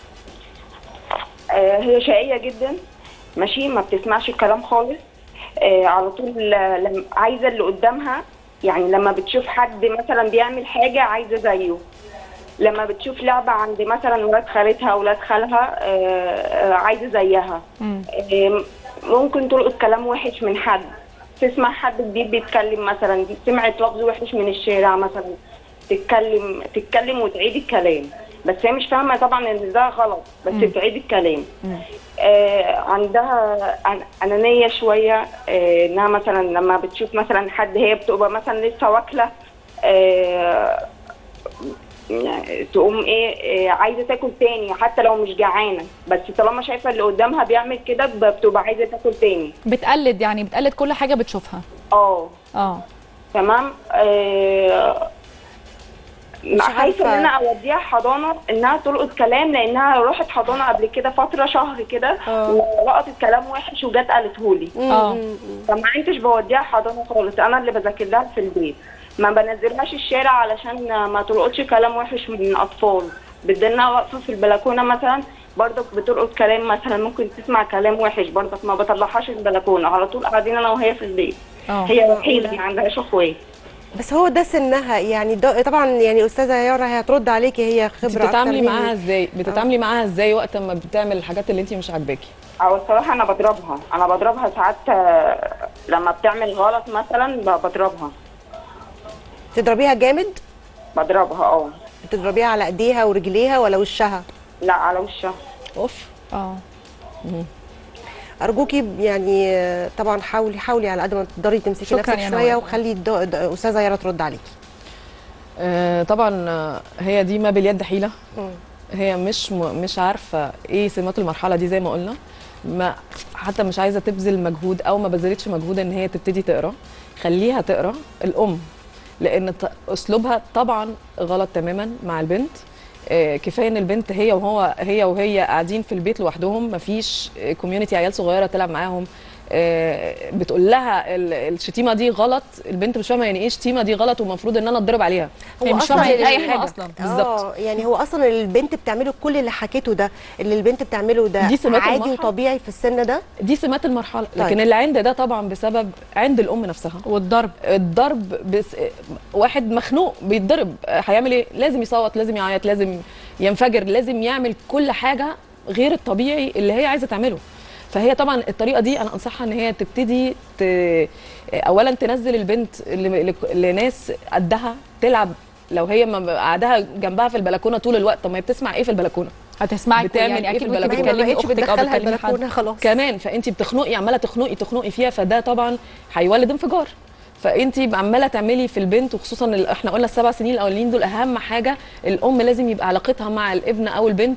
آه، هي شقيه جدا ماشي ما بتسمعش الكلام خالص آه، على طول لما عايزه اللي قدامها يعني لما بتشوف حد مثلا بيعمل حاجه عايزه زيه لما بتشوف لعبه عند مثلا ولاد خالتها ولاد خالها آه، آه، عايزه زيها مم. آم، ممكن تلقط كلام وحش من حد تسمع حد جديد بيتكلم مثلا سمعت لفظ وحش من الشارع مثلا تتكلم تتكلم وتعيد الكلام بس هي مش فاهمه طبعا ان ده غلط بس بتعيد الكلام آه عندها أن- انانيه شويه آه انها مثلا لما بتشوف مثلا حد هي بتبقى مثلا لسه واكله آه يعني تقوم ايه, إيه عايزه تاكل تاني حتى لو مش جعانه بس طالما شايفه اللي قدامها بيعمل كده ب- بتبقى عايزه تاكل تاني بتقلد يعني بتقلد كل حاجه بتشوفها اه اه تمام آه مش خايفه ان عارفة. انا اوديها حضانه انها تلقط كلام لانها راحت حضانه قبل كده فتره شهر كده آه. ولقطت كلام وحش وجت قالتهولي اه فما انتش بوديها حضانه خالص انا اللي بذاكر لها في البيت ما بنزلهاش الشارع علشان ما تلقطش كلام وحش من اطفال بدنا واقفه في البلكونه مثلا برضك بتلقط كلام مثلا ممكن تسمع كلام وحش برضك ما بطلعهاش البلكونه على طول قاعدين انا وهي في البيت اه هي وحيده ما عندهاش اخوات بس هو ده سنها يعني ده طبعا يعني استاذه يارا هي هترد عليكي هي انت خبره بتتعاملي أكتر معاها مني. ازاي بتتعاملي معاها ازاي وقت ما بتعمل الحاجات اللي انت مش عاجباكي او الصراحه انا بضربها انا بضربها ساعات آه، لما بتعمل غلط مثلا ب- بضربها تضربيها جامد بضربها اه بتضربيها على ايديها ورجليها ولا وشها لا على وشها اوف اه ارجوكي يعني آه، طبعا حاولي حاولي على قد ما تقدري تمسكي شكراً نفسك يا شويه نوال. وخلي الد- الد- استاذه يارا ترد عليكي آه، طبعا آه، هي دي ما باليد حيله مم. هي مش م... مش عارفه ايه سمات المرحله دي زي ما قلنا ما حتى مش عايزه تبذل مجهود او ما بذلتش مجهود ان هي تبتدي تقرا خليها تقرا الام لان ط- اسلوبها طبعا غلط تماما مع البنت آه، كفايه ان البنت هي وهو هي وهي قاعدين في البيت لوحدهم مفيش كوميونتي عيال صغيره تلعب معاهم آه، بتقول لها ال- الشتيمه دي غلط البنت مش فاهمه يعني ايه شتيمه دي غلط والمفروض ان انا اتضرب عليها هي مش فاهمة يعني أي حاجة أصلاً. بالظبط بالظبط يعني هو اصلا اللي البنت بتعمله كل اللي حكيته ده اللي البنت بتعمله ده دي سمات عادي المرحلة. وطبيعي في السن ده دي سمات المرحله طيب. لكن اللي عند ده طبعا بسبب عند الام نفسها والضرب الضرب بس واحد مخنوق بيتضرب هيعمل ايه لازم يصوت لازم يعيط لازم ينفجر لازم يعمل كل حاجه غير الطبيعي اللي هي عايزه تعمله فهي طبعا الطريقه دي انا انصحها ان هي تبتدي ت... اولا تنزل البنت ل- ل- لناس قدها تلعب لو هي ما قعدها جنبها في البلكونه طول الوقت طب ما هي بتسمع ايه في البلكونه هتسمعك بتعمل يعني إيه في اكيد وانت البلكونة؟ ما هي ما بتكلمي بقتش اختك او بتدخلها بتكلمي حد البلكونه خلاص كمان فانت بتخنقي عماله تخنقي تخنقي فيها فده طبعا هيولد انفجار فانت عماله تعملي في البنت وخصوصا ال- احنا قلنا السبع سنين الاولين دول اهم حاجه الام لازم يبقى علاقتها مع الابن او البنت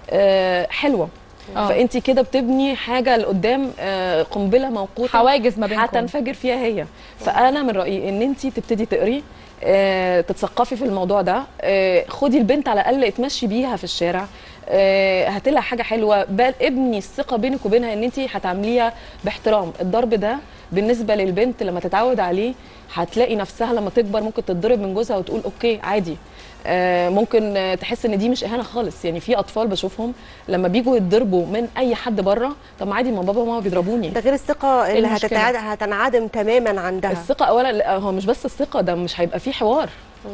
آه، حلوه آه. فانت كده بتبني حاجه لقدام آه، قنبله موقوته حواجز ما بينكم هتنفجر فيها هي فانا من رايي ان انت تبتدي تقري آه، تتثقفي في الموضوع ده آه، خدي البنت على الاقل اتمشي بيها في الشارع آه، هات لها حاجه حلوه بل ابني الثقه بينك وبينها ان انت هتعامليها باحترام الضرب ده بالنسبه للبنت لما تتعود عليه هتلاقي نفسها لما تكبر ممكن تتضرب من جوزها وتقول اوكي عادي آه، ممكن آه، تحس ان دي مش اهانه خالص يعني في اطفال بشوفهم لما بيجوا يتضربوا من اي حد بره طب ما عادي ما بابا وماما بيضربوني ده غير الثقه اللي المشكلة؟ هتتعاد هتنعدم تماما عندها الثقه اولا لا، هو مش بس الثقه ده مش هيبقى فيه حوار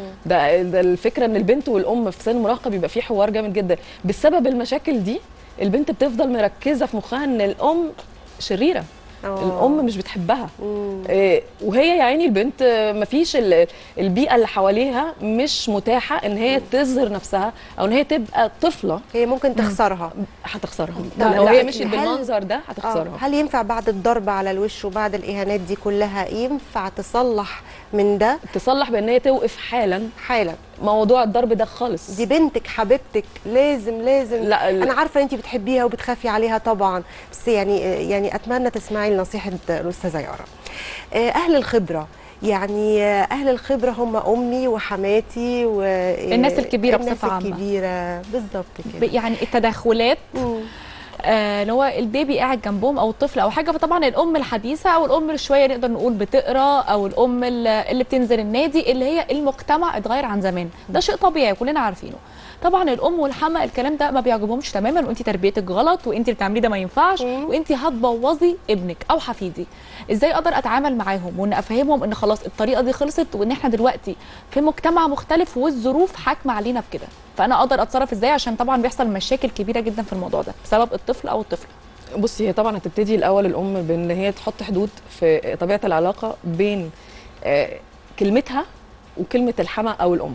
ده ده الفكره ان البنت والام في سن المراهقه بيبقى فيه حوار جامد جدا بسبب المشاكل دي البنت بتفضل مركزه في مخها ان الام شريره آه. الام مش بتحبها مم. إيه، وهي يا عيني البنت آه، مفيش ال- البيئه اللي حواليها مش متاحه ان هي تظهر نفسها او ان هي تبقى طفله هي ممكن تخسرها هتصرها لا، لو لا، هي مشيت هل- بالمنظر ده آه. هتخسرها هل ينفع بعد الضرب على الوش وبعد الاهانات دي كلها ينفع تصلح من ده تصلح بان هي توقف حالا حالا موضوع الضرب ده خالص دي بنتك حبيبتك لازم لازم لا، ال- انا عارفه انت بتحبيها وبتخافي عليها طبعا بس يعني يعني اتمنى تسمعي لنصيحه الاستاذه يارا آه، اهل الخبره يعني آه، اهل الخبره هم امي وحماتي و الناس الكبيرة الناس بصفة عامة. الكبيره بالظبط ب- كده يعني التدخلات مم. آه، اللي هو البيبي قاعد جنبهم او الطفل او حاجه فطبعا الام الحديثه او الام اللي شويه نقدر نقول بتقرا او الام اللي اللي بتنزل النادي اللي هي المجتمع اتغير عن زمان ده شيء طبيعي كلنا عارفينه طبعا الام والحما الكلام ده ما بيعجبهمش تماما وانت تربيتك غلط وانت اللي بتعمليه ده ما ينفعش وانت هتبوظي ابنك او حفيدي ازاي اقدر اتعامل معاهم وان افهمهم ان خلاص الطريقه دي خلصت وان احنا دلوقتي في مجتمع مختلف والظروف حاكمه علينا بكده فانا اقدر اتصرف ازاي عشان طبعا بيحصل مشاكل كبيره جدا في الموضوع ده بسبب الطفل او الطفله بصي هي طبعا هتبتدي الاول الام بان هي تحط حدود في طبيعه العلاقه بين آه، كلمتها وكلمه الحما او الام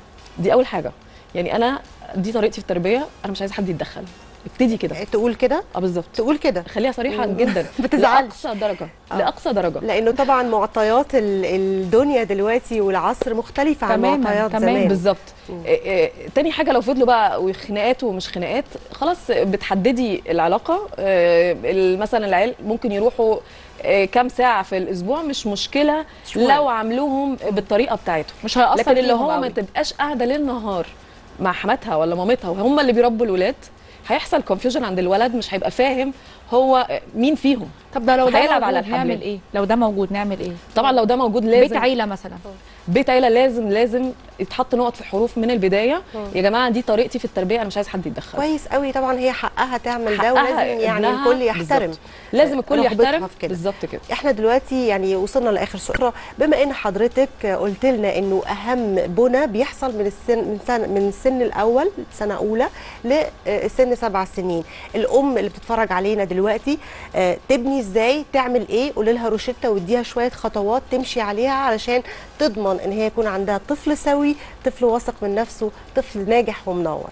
دي اول حاجه يعني انا دي طريقتي في التربيه انا مش عايزه حد يتدخل ابتدي كده تقول كده اه بالظبط تقول كده خليها صريحه جدا بتزعلش. لاقصى درجه آه. لاقصى درجه لانه طبعا معطيات ال- الدنيا دلوقتي والعصر مختلفه عن تماماً، معطيات تمام. زمان بالظبط إيه إيه تاني حاجه لو فضلوا بقى وخناقات ومش خناقات خلاص بتحددي العلاقه إيه ال- مثلا العيال ممكن يروحوا إيه كام ساعه في الاسبوع مش مشكله شوية. لو عاملوهم بالطريقه بتاعتهم مش هيأثر لكن اللي فيهم هو ما قوي. تبقاش قاعده ليل نهار مع حماتها ولا مامتها وهم اللي بيربوا الولاد هيحصل كونفيوجن عند الولد مش هيبقى فاهم هو مين فيهم طب ده لو ده هيلعب موجود على نعمل الحبلين. ايه لو ده موجود نعمل ايه طبعا لو ده موجود لازم بيت عيله مثلا بيت عيله لازم لازم يتحط نقط في حروف من البدايه يا جماعه دي طريقتي في التربيه انا مش عايز حد يتدخل كويس قوي طبعا هي حقها تعمل ده حقها ولازم يعني ابنها الكل يحترم بالظبط. لازم الكل رغبتها يحترم في كده. بالظبط كده احنا دلوقتي يعني وصلنا لاخر سؤال بما ان حضرتك قلت لنا انه اهم بنى بيحصل من السن من سن من السن الاول سنه اولى لسن سبع سنين الام اللي بتتفرج علينا دلوقتي دلوقتي آه، تبني ازاي تعمل ايه قولي لها روشته واديها شويه خطوات تمشي عليها علشان تضمن ان هي يكون عندها طفل سوي طفل واثق من نفسه طفل ناجح ومنور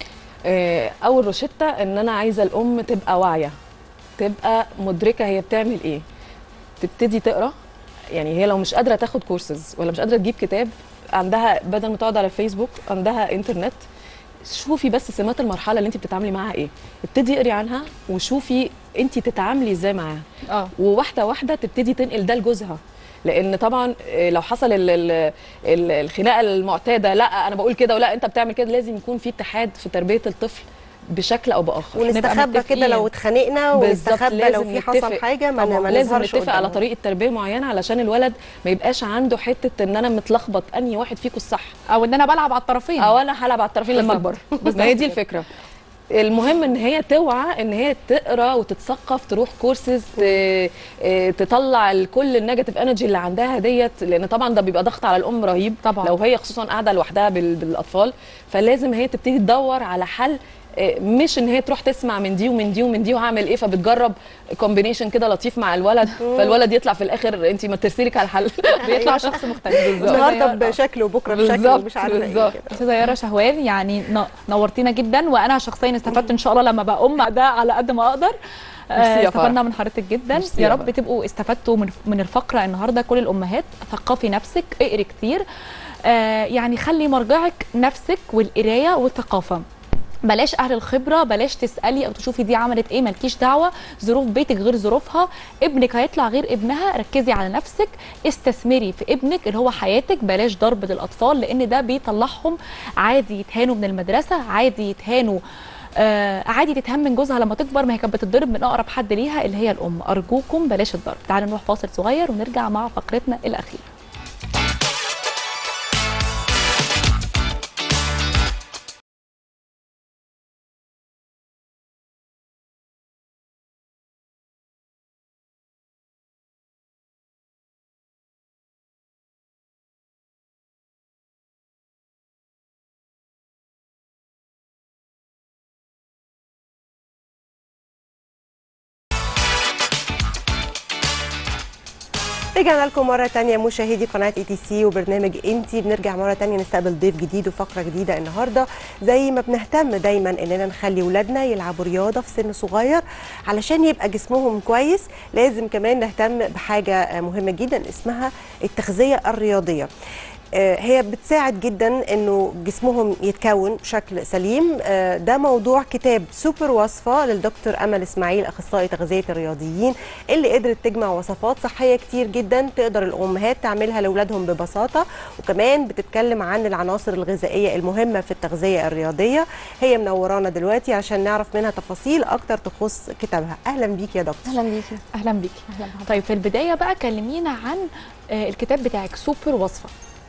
آه، اول روشته ان انا عايزه الام تبقى واعيه تبقى مدركه هي بتعمل ايه تبتدي تقرا يعني هي لو مش قادره تاخد كورسز ولا مش قادره تجيب كتاب عندها بدل ما تقعد على الفيسبوك عندها انترنت شوفي بس سمات المرحله اللي انت بتتعاملي معاها ايه ابتدي اقري عنها وشوفي انت تتعاملي ازاي معاها اه وواحده واحده تبتدي تنقل ده لجوزها لان طبعا آه، لو حصل ال- ال- ال- الخناقه المعتاده لا انا بقول كده ولا انت بتعمل كده لازم يكون في اتحاد في تربيه الطفل بشكل او باخر ونستخبى كده لو اتخانقنا بالظبط، ونستخبى لو لازم في حصل نتفق. حاجه ما طبعاً، ما لازم نظهرش نتفق على قدامهم. طريقه تربيه معينه علشان الولد ما يبقاش عنده حته ان انا متلخبط انهي واحد فيكم الصح او ان انا بلعب على الطرفين او انا هلعب على الطرفين لما بالظبط. اكبر ما هي دي الفكره المهم ان هي توعى ان هي تقرا وتتثقف تروح كورسز ت- آه، تطلع ال- كل النيجاتيف انرجي اللي عندها ديت لان طبعا ده بيبقى ضغط على الام رهيب طبعاً. لو هي خصوصا قاعده لوحدها بال- بالاطفال فلازم هي تبتدي تدور على حل آه، مش ان هي تروح تسمع من دي ومن دي ومن دي وهعمل ايه فبتجرب كومبينيشن كده لطيف مع الولد فالولد يطلع في الاخر انت ما ترسلك على الحل بيطلع شخص مختلف النهارده بشكل وبكره بشكل بالظبط، ومش عارفه ايه بالظبط. كده. استاذه يارا شهوان يعني ن- نورتينا جدا وانا شخصيا استفدت ان شاء الله لما بقى ام ده على قد ما اقدر ميرسي آه، يا استفدنا فرح. من حضرتك جدا ميرسي يا يا رب فرح. تبقوا استفدتوا من من الفقره النهارده كل الامهات ثقفي نفسك اقري كتير آه، يعني خلي مرجعك نفسك والقرايه والثقافه بلاش اهل الخبره بلاش تسالي او تشوفي دي عملت ايه مالكيش دعوه ظروف بيتك غير ظروفها ابنك هيطلع غير ابنها ركزي على نفسك استثمري في ابنك اللي هو حياتك بلاش ضرب للاطفال لان ده بيطلعهم عادي يتهانوا من المدرسه عادي يتهانوا آه عادي تتهم من جوزها لما تكبر ما هي كانت بتتضرب من اقرب حد ليها اللي هي الام ارجوكم بلاش الضرب تعالوا نروح فاصل صغير ونرجع مع فقرتنا الاخيره رجعنا لكم مرة تانية مشاهدي قناة اي تي سي وبرنامج انتي بنرجع مرة تانية نستقبل ضيف جديد وفقرة جديدة النهاردة زي ما بنهتم دايما اننا نخلي ولادنا يلعبوا رياضة في سن صغير علشان يبقى جسمهم كويس لازم كمان نهتم بحاجة مهمة جدا اسمها التغذية الرياضية آه، هي بتساعد جدا انه جسمهم يتكون بشكل سليم آه، ده موضوع كتاب سوبر وصفه للدكتور امل اسماعيل اخصائي تغذيه الرياضيين اللي قدرت تجمع وصفات صحيه كتير جدا تقدر الامهات تعملها لاولادهم ببساطه وكمان بتتكلم عن العناصر الغذائيه المهمه في التغذيه الرياضيه هي منورانا دلوقتي عشان نعرف منها تفاصيل اكتر تخص كتابها اهلا بيك يا دكتور اهلا بيكي اهلا بيكي اهلا بحضرتك طيب في البدايه بقى كلمينا عن آه، الكتاب بتاعك سوبر وصفه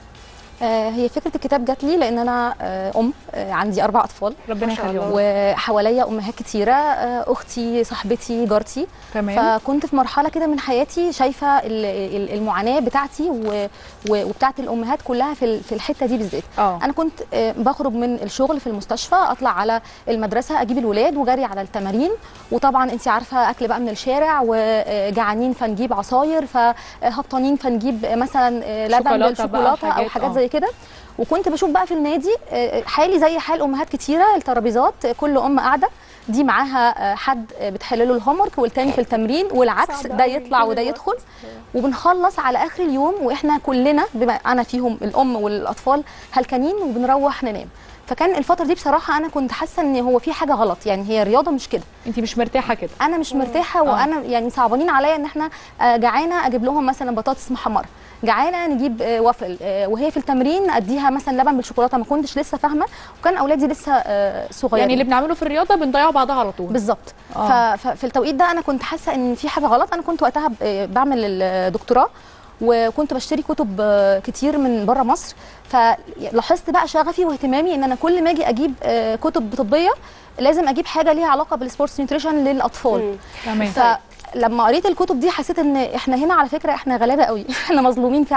آه هي فكره الكتاب جات لي لان انا آه ام آه عندي اربع اطفال ربنا ما شاء يخليهم الله. وحواليا امهات كتيره آه اختي صاحبتي جارتي تمام فكنت في مرحله كده من حياتي شايفه ال- ال- المعاناه بتاعتي و- و- وبتاعت الامهات كلها في ال- في الحته دي بالذات اه انا كنت آه، بخرج من الشغل في المستشفى اطلع على المدرسه اجيب الولاد وجري على التمارين وطبعا انت عارفه اكل بقى من الشارع وجعانين فنجيب عصاير فهبطانين فنجيب مثلا آه، لبن شوكولاتة بقى، بالشوكولاته او حاجات، حاجات آه. زي كده وكنت بشوف بقى في النادي آه، حالي زي حال امهات كتيره الترابيزات آه، كل ام قاعده دي معاها آه، حد آه، بتحل له الهوم ورك والتاني في التمرين والعكس صعب ده أوي يطلع كل وده الوقت. يدخل وبنخلص على اخر اليوم واحنا كلنا بما انا فيهم الام والاطفال هلكانين وبنروح ننام فكان الفتره دي بصراحه انا كنت حاسه ان هو في حاجه غلط يعني هي الرياضه مش كده انت مش مرتاحه كده انا مش مرتاحه وانا يعني صعبانين عليا ان احنا آه، جعانه اجيب لهم مثلا بطاطس محمره جعانه نجيب آه، وافل آه، وهي في التمرين اديها مثلا لبن بالشوكولاته ما كنتش لسه فاهمه وكان اولادي لسه آه، صغيرين يعني اللي بنعمله في الرياضه بنضيعه بعضها على طول بالظبط آه. ف- ففي التوقيت ده انا كنت حاسه ان في حاجه غلط انا كنت وقتها ب- بعمل الدكتوراه وكنت بشتري كتب آه، كتير من بره مصر فلاحظت بقى شغفي واهتمامي ان انا كل ما اجي اجيب آه، كتب طبيه لازم اجيب حاجه ليها علاقه بالسبورتس نيوتريشن للاطفال مم. تمام فلما قريت الكتب دي حسيت ان احنا هنا على فكره احنا غلابه قوي احنا مظلومين فعلا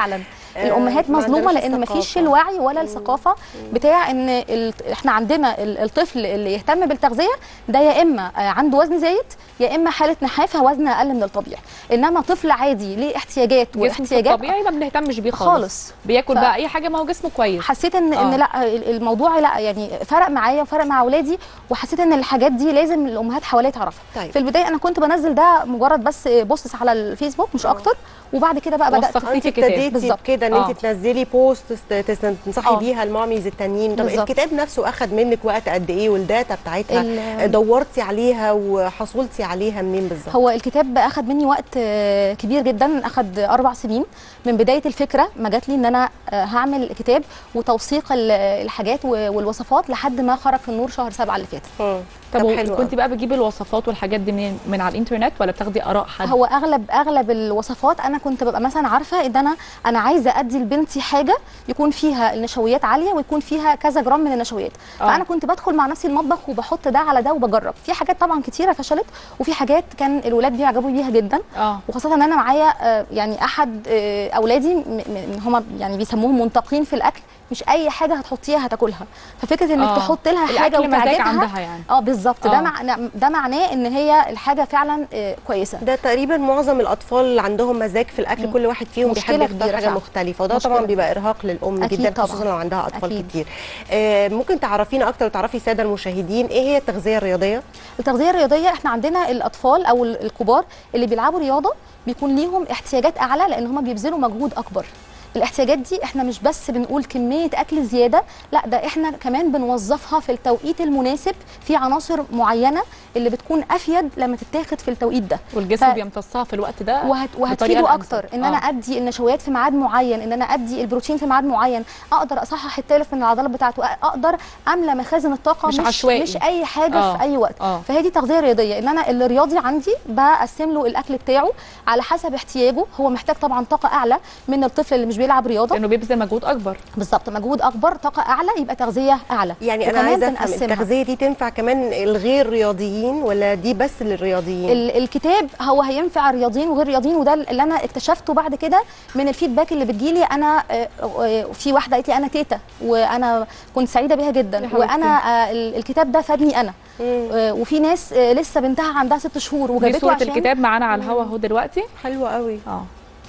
آه، الامهات ما مظلومه عندناش لان مفيش الثقافة. الوعي ولا الثقافه بتاع ان ال... احنا عندنا ال- الطفل اللي يهتم بالتغذيه ده يا اما آه، عنده وزن زايد يا اما حاله نحافه وزن اقل من الطبيعي انما طفل عادي ليه احتياجات جسمه في واحتياجات الطبيعي ما بنهتمش بيه خالص, خالص. بياكل ف- بقى اي حاجه ما هو جسمه كويس حسيت ان آه. ان لا ال- الموضوع لا يعني فرق معايا وفرق مع اولادي وحسيت ان الحاجات دي لازم الامهات حواليا تعرفها طيب. في البدايه انا كنت بنزل ده مجرد بس بوستس على الفيسبوك مش اكتر وبعد كده بقى بدات وثقتيه انت في كتاب. ابتديتي بالظبط. بكده ان آه. انت تنزلي بوست تس- تس- تنصحي آه. بيها الماميز التانيين طب بالظبط. الكتاب نفسه اخد منك وقت قد ايه والداتا بتاعتها ال- دورتي عليها وحصلتي عليها منين بالظبط هو الكتاب اخد مني وقت آه، كبير جدا اخد اربع سنين من بدايه الفكره ما جات لي ان انا آه، هعمل كتاب وتوثيق ال- الحاجات و- والوصفات لحد ما خرج في النور شهر سبعة اللي فات مم. طب طب حلو كنت أوي. بقى بتجيبي الوصفات والحاجات دي من من على الانترنت ولا بتاخدي اراء حد هو اغلب اغلب الوصفات انا كنت ببقى مثلا عارفه ان انا انا عايزه ادي لبنتي حاجه يكون فيها النشويات عاليه ويكون فيها كذا جرام من النشويات آه. فانا كنت بدخل مع نفسي المطبخ وبحط ده على ده وبجرب في حاجات طبعا كتيره فشلت وفي حاجات كان الولاد بيعجبوا بيها جدا اه وخاصه ان انا معايا آه، يعني احد آه، اولادي هم يعني بيسموهم منتقين في الاكل مش اي حاجه هتحطيها هتاكلها ففكره انك آه. تحط لها حاجه الأكل مزاج وتعجبها عندها يعني. اه بالظبط آه. ده مع ده معناه ان هي الحاجه فعلا آه، كويسه ده تقريبا معظم الاطفال اللي عندهم مزاج في الاكل مم. كل واحد فيهم مشكلة بيحب يختار كبيرة حاجه فعلا. مختلفه وده مشكلة طبعا بيبقى ارهاق للام أكيد جدا طبعاً. خصوصا لو عندها اطفال أكيد. كتير آه ممكن تعرفينا اكتر وتعرفي الساده المشاهدين ايه هي التغذيه الرياضيه التغذيه الرياضيه احنا عندنا الاطفال او ال- الكبار اللي بيلعبوا رياضه بيكون ليهم احتياجات اعلى لان هم بيبذلوا مجهود اكبر الاحتياجات دي احنا مش بس بنقول كميه اكل زياده لا ده احنا كمان بنوظفها في التوقيت المناسب في عناصر معينه اللي بتكون افيد لما تتاخد في التوقيت ده والجسم ف- بيمتصها في الوقت ده وهت... بطريقة وهتفيده الأنسب. اكتر ان انا آه. ادي النشويات في ميعاد معين ان انا ادي البروتين في ميعاد معين اقدر اصحح التالف من العضلات بتاعته اقدر املى مخازن الطاقه مش مش عشوائي. مش اي حاجه آه. في اي وقت آه. فهي دي تغذيه رياضيه ان انا الرياضي عندي بقسم له الاكل بتاعه على حسب احتياجه هو محتاج طبعا طاقه اعلى من الطفل اللي مش بيلعب رياضه لانه بيبذل مجهود اكبر بالظبط مجهود اكبر طاقه اعلى يبقى تغذيه اعلى يعني انا وكمان عايزه افهم بنقسمها. التغذيه دي تنفع كمان الغير رياضيين ولا دي بس للرياضيين ال- الكتاب هو هينفع الرياضيين وغير الرياضيين وده اللي انا اكتشفته بعد كده من الفيدباك اللي بتجيلي انا آه، آه، في واحده قالت لي انا تيتا وانا كنت سعيده بيها يا جدا حبيبتي. وانا آه، ال- الكتاب ده فادني انا آه، وفي ناس آه، لسه بنتها عندها ست شهور دي وجابته صورة عشان الكتاب معانا على الهوا اهو دلوقتي حلوه قوي اه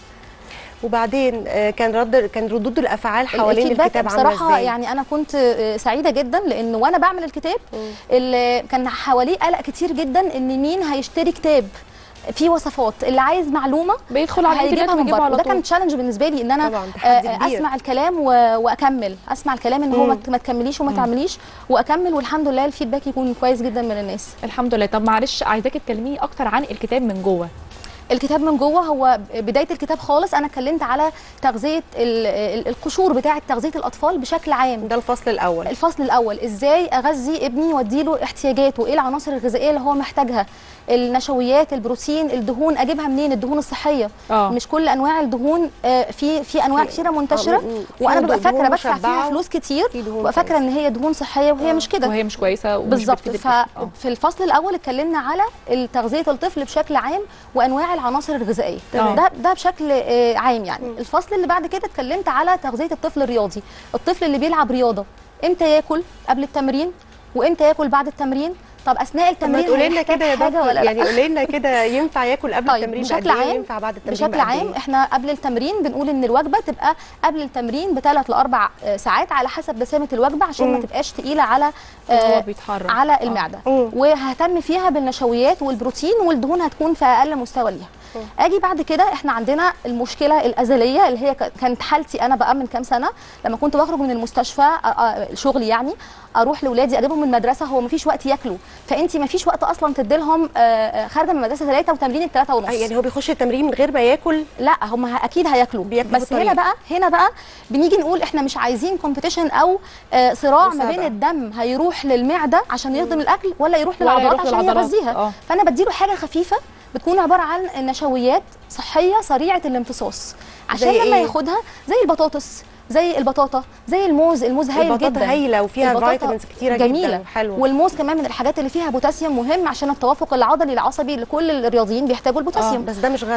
وبعدين آه، كان رد كان ردود الافعال حوالين الفيدباك الكتاب عامله بصراحه ازاي يعني انا كنت آه، سعيده جدا لان وانا بعمل الكتاب اللي كان حواليه قلق كتير جدا ان مين هيشتري كتاب فيه وصفات اللي عايز معلومه بيدخل على الانترنت هيجيبها من ويجيبه بره على وده طول كان تشالنج بالنسبه لي ان انا طبعاً، تحدي آه، كبير. اسمع الكلام و... واكمل اسمع الكلام ان هو ما ت- ما تكمليش وما تعمليش واكمل والحمد لله الفيدباك يكون كويس جدا من الناس الحمد لله طب معلش عايزاكي تكلميني اكتر عن الكتاب من جوه الكتاب من جوه هو بدايه الكتاب خالص انا اتكلمت على تغذيه ال- ال- القشور بتاعه تغذيه الاطفال بشكل عام ده الفصل الاول الفصل الاول ازاي اغذي ابني واديله احتياجاته ايه العناصر الغذائيه اللي هو محتاجها النشويات البروتين الدهون اجيبها منين الدهون الصحيه اه مش كل انواع الدهون آه، في في انواع في- كتيره آه، منتشره م- م. في وانا ببقى دهون فاكره بدفع مشبعة فيها فلوس كتير في دهون ببقى فاكره ان هي دهون صحيه وهي مش كده وهي مش كويسه ومش بالظبط بتفيد الجسم. آه. ففي الفصل الاول اتكلمنا على تغذيه الطفل بشكل عام وانواع العناصر الغذائيه تمام. ده ده بشكل آه، عام يعني الفصل اللي بعد كده اتكلمت على تغذيه الطفل الرياضي الطفل اللي بيلعب رياضه امتى ياكل قبل التمرين وامتى ياكل بعد التمرين طب اثناء طب ما التمرين تقولي لنا هيحتاج كده يا حاجة دكتور ولا لا؟ يعني قولي لنا كده ينفع ياكل قبل طيب التمرين بشكل بقد ايه عام ينفع بعد التمرين بشكل بقد عام إيه؟ احنا قبل التمرين بنقول ان الوجبه تبقى قبل التمرين بثلاث لاربع آه، ساعات على حسب دسامه الوجبه عشان ما مم. تبقاش تقيله على هو آه، بيتحرك على آه. المعده مم. وههتم فيها بالنشويات والبروتين والدهون هتكون في اقل مستوى ليها اجي بعد كده احنا عندنا المشكله الازليه اللي هي ك- كانت حالتي انا بقى من كام سنه لما كنت بخرج من المستشفى آه، آه، شغلي يعني اروح لاولادي اجيبهم من المدرسه هو مفيش وقت ياكلوا فانت مفيش وقت اصلا تدي لهم خارجه من المدرسه 3 وتمرين الثلاثه ونص آه، يعني هو بيخش التمرين من غير ما ياكل لا هم ه- اكيد هياكلوا بياكلوا بس بالطريقة. هنا بقى هنا بقى بنيجي نقول احنا مش عايزين كومبيتيشن او آه، صراع ما بين مسابقة. الدم هيروح للمعده عشان يهضم الاكل ولا يروح ولا للعضلات يروح عشان للعضلات. يغذيها آه. فانا بديله حاجه خفيفه بتكون عباره عن نشويات صحيه سريعه الامتصاص عشان زي لما إيه؟ ياخدها زي البطاطس زي البطاطا زي الموز الموز هايل البطاطا جدا هايله وفيها البطاطا فيتامينز كتيره جميله جدا حلوه والموز كمان من الحاجات اللي فيها بوتاسيوم مهم عشان التوافق العضلي العصبي لكل الرياضيين بيحتاجوا آه البوتاسيوم بس ده مش غدا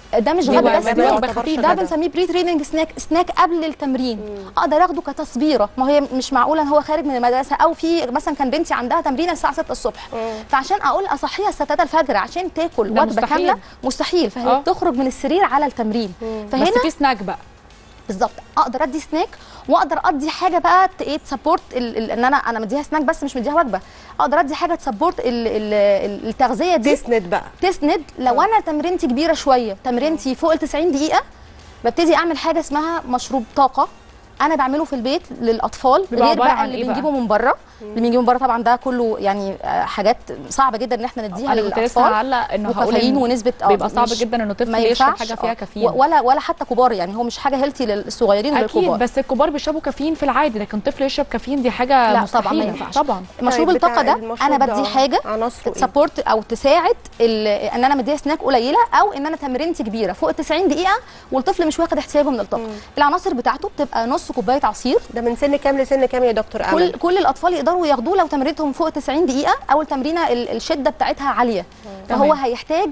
ده مش دي غدا وجبة بس ما ده يعتبرش خفيف. غدا. ده بنسميه بري تريننج سناك سناك قبل التمرين اقدر اخده كتصبيره ما هي مش معقوله ان هو خارج من المدرسه او في مثلا كان بنتي عندها تمرين الساعه 6 الصبح فعشان اقول اصحيها الساعه 3 الفجر عشان تاكل ده وجبه مستحيل. كامله مستحيل فهي آه. بتخرج من السرير على التمرين بس فهنا في سناك بقى بالظبط اقدر ادي سناك واقدر ادي حاجه بقى ت- ايه تسبورت ال- ال- ان انا انا مديها سناك بس مش مديها وجبه اقدر ادي حاجه تسبورت ال- ال- ال- التغذيه دي تسند بقى تسند لو انا تمرينتي كبيره شويه تمرينتي فوق ال 90 دقيقه ببتدي اعمل حاجه اسمها مشروب طاقه انا بعمله في البيت للاطفال بيبقى غير عبارة بقى عن اللي إيه بقى؟ بنجيبه من بره اللي بنجيبه من بره طبعا ده كله يعني آه، حاجات صعبه جدا ان احنا نديها انا كنت لسه للاطفال هعلق انه هقول وكافيين إن ونسبه آه، بيبقى صعب مش- جدا انه طفل ما يشرب ينفعش حاجه فيها آه، كافيين و- ولا ولا حتى كبار يعني هو مش حاجه هيلثي للصغيرين اكيد وللكبار بس الكبار بيشربوا كافيين في العادي لكن طفل يشرب كافيين دي حاجه لا مستحيله طبعا ما ينفعش طبعا مشروب طيب، الطاقه بتاع ده المشروب انا ده بدي حاجه عناصره إيه؟ تسبورت او تساعد ال- ان انا مديها سناك قليله او ان انا تمرينتي كبيره فوق 90 دقيقه والطفل مش واخد احتياجه من الطاقه العناصر بتاعته بتبقى نص كوبايه عصير ده من سن كام لسن كام يا دكتور كل امل كل الاطفال يقدروا ياخدوه لو تمرينتهم فوق 90 دقيقه او التمرينه ال- الشده بتاعتها عاليه فهو تمام. هيحتاج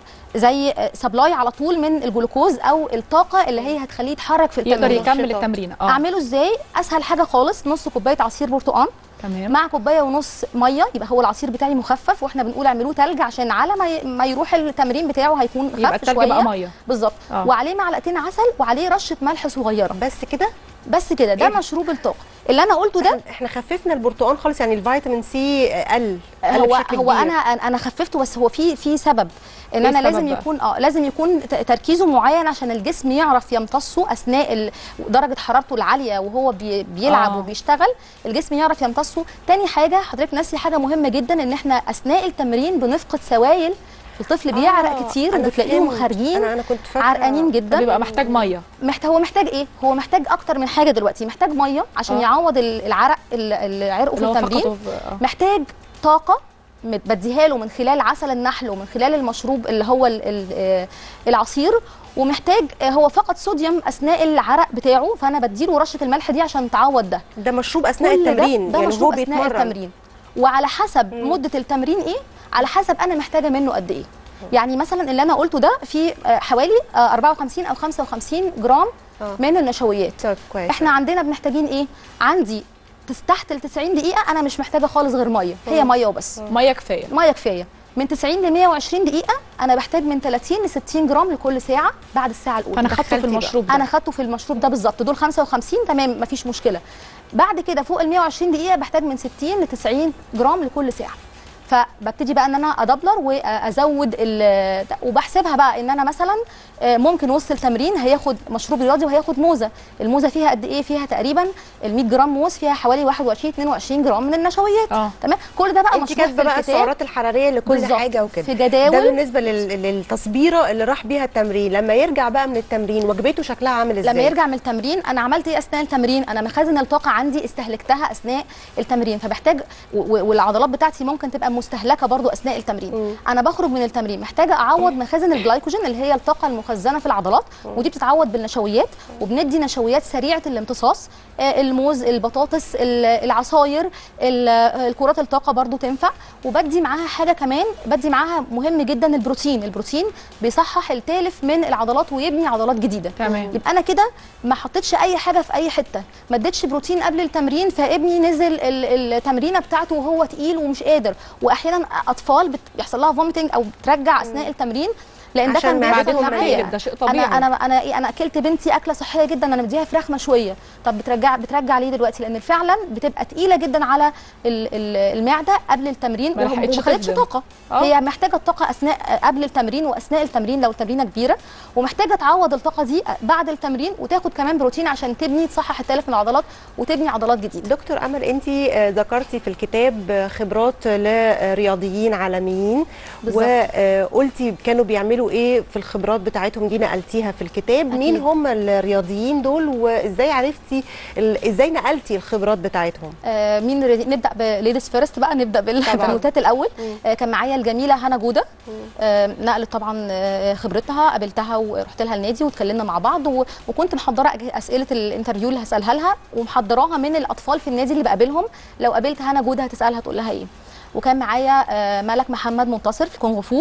زي سبلاي على طول من الجلوكوز او الطاقه اللي هي هتخليه يتحرك في يقدر التمرين يكمل نشاطات. التمرين اه اعمله ازاي اسهل حاجه خالص نص كوبايه عصير برتقال تمام مع كوبايه ونص ميه يبقى هو العصير بتاعي مخفف واحنا بنقول اعملوه تلج عشان على ما ي- ما يروح التمرين بتاعه هيكون خف يبقى التلج شويه بقى ميه بالظبط آه. وعليه معلقتين عسل وعليه رشه ملح صغيره بس كده بس كده ده إيه ده؟ مشروب الطاقه اللي انا قلته ده إحنا- احنا خففنا البرتقال خالص يعني الفيتامين سي قل قل هو بشكل هو كبير. انا انا خففته بس هو في في سبب ان إيه انا السبب لازم بقى؟ يكون اه لازم يكون ت- تركيزه معين عشان الجسم يعرف يمتصه اثناء ال- درجه حرارته العاليه وهو بي بيلعب آه. وبيشتغل الجسم يعرف يمتصه تاني حاجه حضرتك ناسي حاجه مهمه جدا ان احنا اثناء التمرين بنفقد سوائل الطفل بيعرق آه، كتير أنا وبتلاقيهم فهمت. خارجين انا انا كنت فاكره عرقانين جدا بيبقى محتاج ميه محتاج هو محتاج ايه هو محتاج اكتر من حاجه دلوقتي محتاج ميه عشان آه. يعوض ال- العرق ال- اللي عرقه في اللي هو التمرين فقده في- آه. محتاج طاقه مت- بديها له من خلال عسل النحل ومن خلال المشروب اللي هو ال- ال- آه، العصير ومحتاج آه، هو فقد صوديوم اثناء العرق بتاعه فانا بديله رشه الملح دي عشان تعوض ده ده مشروب اثناء كل ده- التمرين ده يعني هو مشروب اثناء بيتمرن التمرين وعلى حسب مده التمرين ايه على حسب انا محتاجه منه قد ايه يعني مثلا اللي انا قلته ده فيه آه، حوالي آه، 54 او 55 جرام آه. من النشويات طب كويس احنا عندنا محتاجين ايه عندي تس- تحت ال 90 دقيقه انا مش محتاجه خالص غير ميه هي ميه وبس ميه كفايه ميه كفايه من 90 ل 120 دقيقه انا بحتاج من 30 ل 60 جرام لكل ساعه بعد الساعه الاولى فانا خدته في دخلتي بقى. المشروب ده انا خدته في المشروب ده بالظبط دول 55 تمام مفيش مشكله بعد كده فوق ال 120 دقيقه بحتاج من 60 ل 90 جرام لكل ساعه فببتدي بقى ان انا ادبلر وازود ال- وبحسبها بقى ان انا مثلا آه، ممكن وسط التمرين هياخد مشروب رياضي وهياخد موزه الموزه فيها قد ايه فيها تقريبا ال 100 جرام موز فيها حوالي 21 22 جرام من النشويات اه تمام كل ده بقى انت مشروح في كاتبه بقى الكتاب السعرات الحراريه لكل بالظبط. حاجه وكده في ده جداول بالنسبه لل- للتصبيره اللي راح بيها التمرين لما يرجع بقى من التمرين وجبته شكلها عامل ازاي لما يرجع من التمرين انا عملت ايه اثناء التمرين انا مخازن الطاقه عندي استهلكتها اثناء التمرين فبحتاج و- و- والعضلات بتاعتي ممكن تبقى مستهلكه برضو اثناء التمرين مم. انا بخرج من التمرين محتاجه اعوض مخازن الجلايكوجين اللي هي الطاقه المخزنه في العضلات ودي بتتعوض بالنشويات وبندي نشويات سريعه الامتصاص آه، الموز البطاطس ال- العصاير ال- آه، الكرات الطاقه برضو تنفع وبدي معاها حاجه كمان بدي معاها مهم جدا البروتين البروتين بيصحح التالف من العضلات ويبني عضلات جديده تمام يبقى انا كده ما حطيتش اي حاجه في اي حته ما اديتش بروتين قبل التمرين فابني نزل ال- التمرينه بتاعته وهو تقيل ومش قادر واحيانا اطفال بت- بيحصل لها فوميتنج او بترجع اثناء التمرين لان ده عشان كان بيحصل معدتهم معايا تقلب، ده شيء طبيعي. انا انا انا ايه انا اكلت بنتي اكله صحيه جدا انا مديها فراخ مشويه طب بترجع بترجع ليه دلوقتي لان فعلا بتبقى تقيله جدا على ال- ال- المعده قبل التمرين ما وما لحقتش خدتش تهضم. طاقه آه. هي محتاجه الطاقه اثناء قبل التمرين واثناء التمرين لو التمرينه كبيره ومحتاجه تعوض الطاقه دي بعد التمرين وتاخد كمان بروتين عشان تبني تصحح التالف من العضلات وتبني عضلات جديده دكتور امل انت آه، ذكرتي في الكتاب آه، خبرات لرياضيين عالميين بالظبط. وقلتي كانوا بيعملوا ايه في الخبرات بتاعتهم دي نقلتيها في الكتاب أكيد. مين هم الرياضيين دول وازاي عرفتي ال- ازاي نقلتي الخبرات بتاعتهم آه، مين رياضي- نبدا بليديز فيرست بقى نبدا بال- طبعاً. بالنوتات الاول مم. آه، كان معايا الجميله هنا جوده آه، نقلت طبعا آه، خبرتها قابلتها ورحت لها النادي واتكلمنا مع بعض و- وكنت محضره أج- اسئله الانترفيو اللي هسالها لها ومحضراها من الاطفال في النادي اللي بقابلهم لو قابلت هنا جوده هتسالها تقول لها ايه وكان معايا آه، ملك محمد منتصر في كونغ فو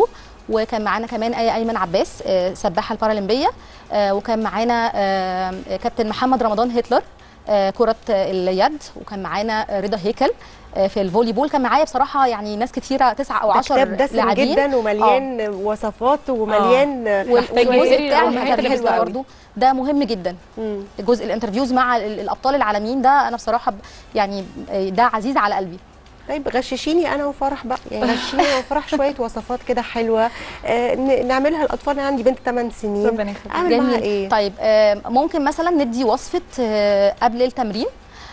وكان معانا كمان اي ايمن عباس آه، سباحه البارالمبيه آه، وكان معانا آه، كابتن محمد رمضان هتلر آه، كرة اليد وكان معانا رضا هيكل آه، في الفولي بول كان معايا بصراحة يعني ناس كتيرة تسعة أو ده عشر كتاب دسم لاعبين جدا ومليان وصفات ومليان وال- محتاج والجزء يقري بتاع الأمهات اللي الانترفيوز بيسمعوا. برضه ده مهم جدا مم. جزء الانترفيوز مع ال- الابطال العالميين ده انا بصراحه ب- يعني آه، ده عزيز على قلبي طيب غششيني انا وفرح بقى يعني غششيني انا وفرح شويه وصفات كده حلوه آه ن- نعملها الاطفال انا عندي بنت 8 سنين ربنا يخليك. اعمل معاها ايه طيب آه، ممكن مثلا ندي وصفه آه، قبل التمرين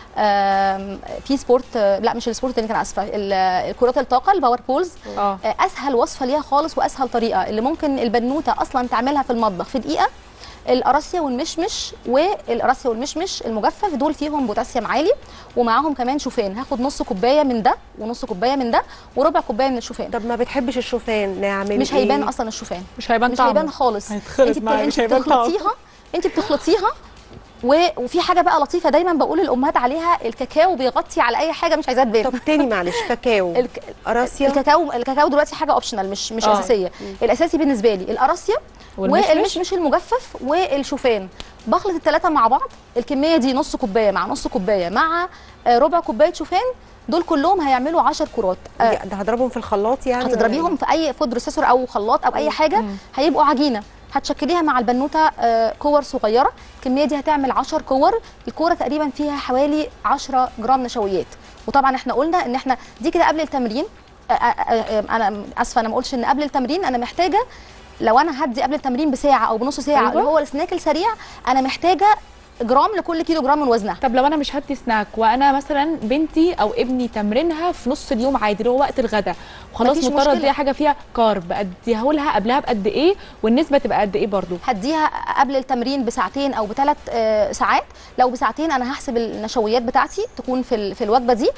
آم، في سبورت آه، لا مش السبورت اللي كان اسفه ال- كرات الطاقه الباور بولز اه آه، اسهل وصفه ليها خالص واسهل طريقه اللي ممكن البنوته اصلا تعملها في المطبخ في دقيقه القراصية والمشمش والقراصية والمشمش المجفف دول فيهم بوتاسيوم عالي ومعاهم كمان شوفان هاخد نص كوبايه من ده ونص كوبايه من ده وربع كوبايه من الشوفان طب ما بتحبش الشوفان نعمل مش إيه؟ هيبان اصلا الشوفان مش هيبان مش طعمه هيبان خالص هيتخلط انت معاه، انت مش هيبان طعمه. بتخلطيها انت بتخلطيها و... وفي حاجه بقى لطيفه دايما بقول للامهات عليها الكاكاو بيغطي على اي حاجه مش عايزاها تبان طب تاني معلش كاكاو الك... قراصية الكاكاو الكاكاو دلوقتي حاجه اوبشنال مش مش آه. اساسيه الاساسي بالنسبه لي القراصيه والمشمش؟ والمشمش المجفف والشوفان بخلط الثلاثه مع بعض الكميه دي نص كوبايه مع نص كوبايه مع آه، ربع كوبايه شوفان دول كلهم هيعملوا 10 كرات آه، ده هضربهم في الخلاط يعني ولا هتضربيهم في اي فود بروسيسور او خلاط او اي حاجه هيبقوا عجينه هتشكليها مع البنوته آه، كور صغيره الكميه دي هتعمل 10 كور الكوره تقريبا فيها حوالي 10 جرام نشويات وطبعا احنا قلنا ان احنا دي كده قبل التمرين آه، آه، آه، انا اسفه انا ما قلتش ان قبل التمرين انا محتاجه لو انا هدي قبل التمرين بساعه او بنص ساعه أيوة. اللي هو السناك السريع انا محتاجه جرام لكل كيلو جرام من وزنها طب لو انا مش هدي سناك وانا مثلا بنتي او ابني تمرينها في نص اليوم عادي اللي هو وقت الغداء وخلاص مفيش مضطره مشكلة. اديها حاجه فيها كارب اديها لها قبلها بقد ايه والنسبه تبقى قد ايه برضو هديها قبل التمرين بساعتين او بثلاث آه، ساعات لو بساعتين انا هحسب النشويات بتاعتي تكون في ال- في الوجبه دي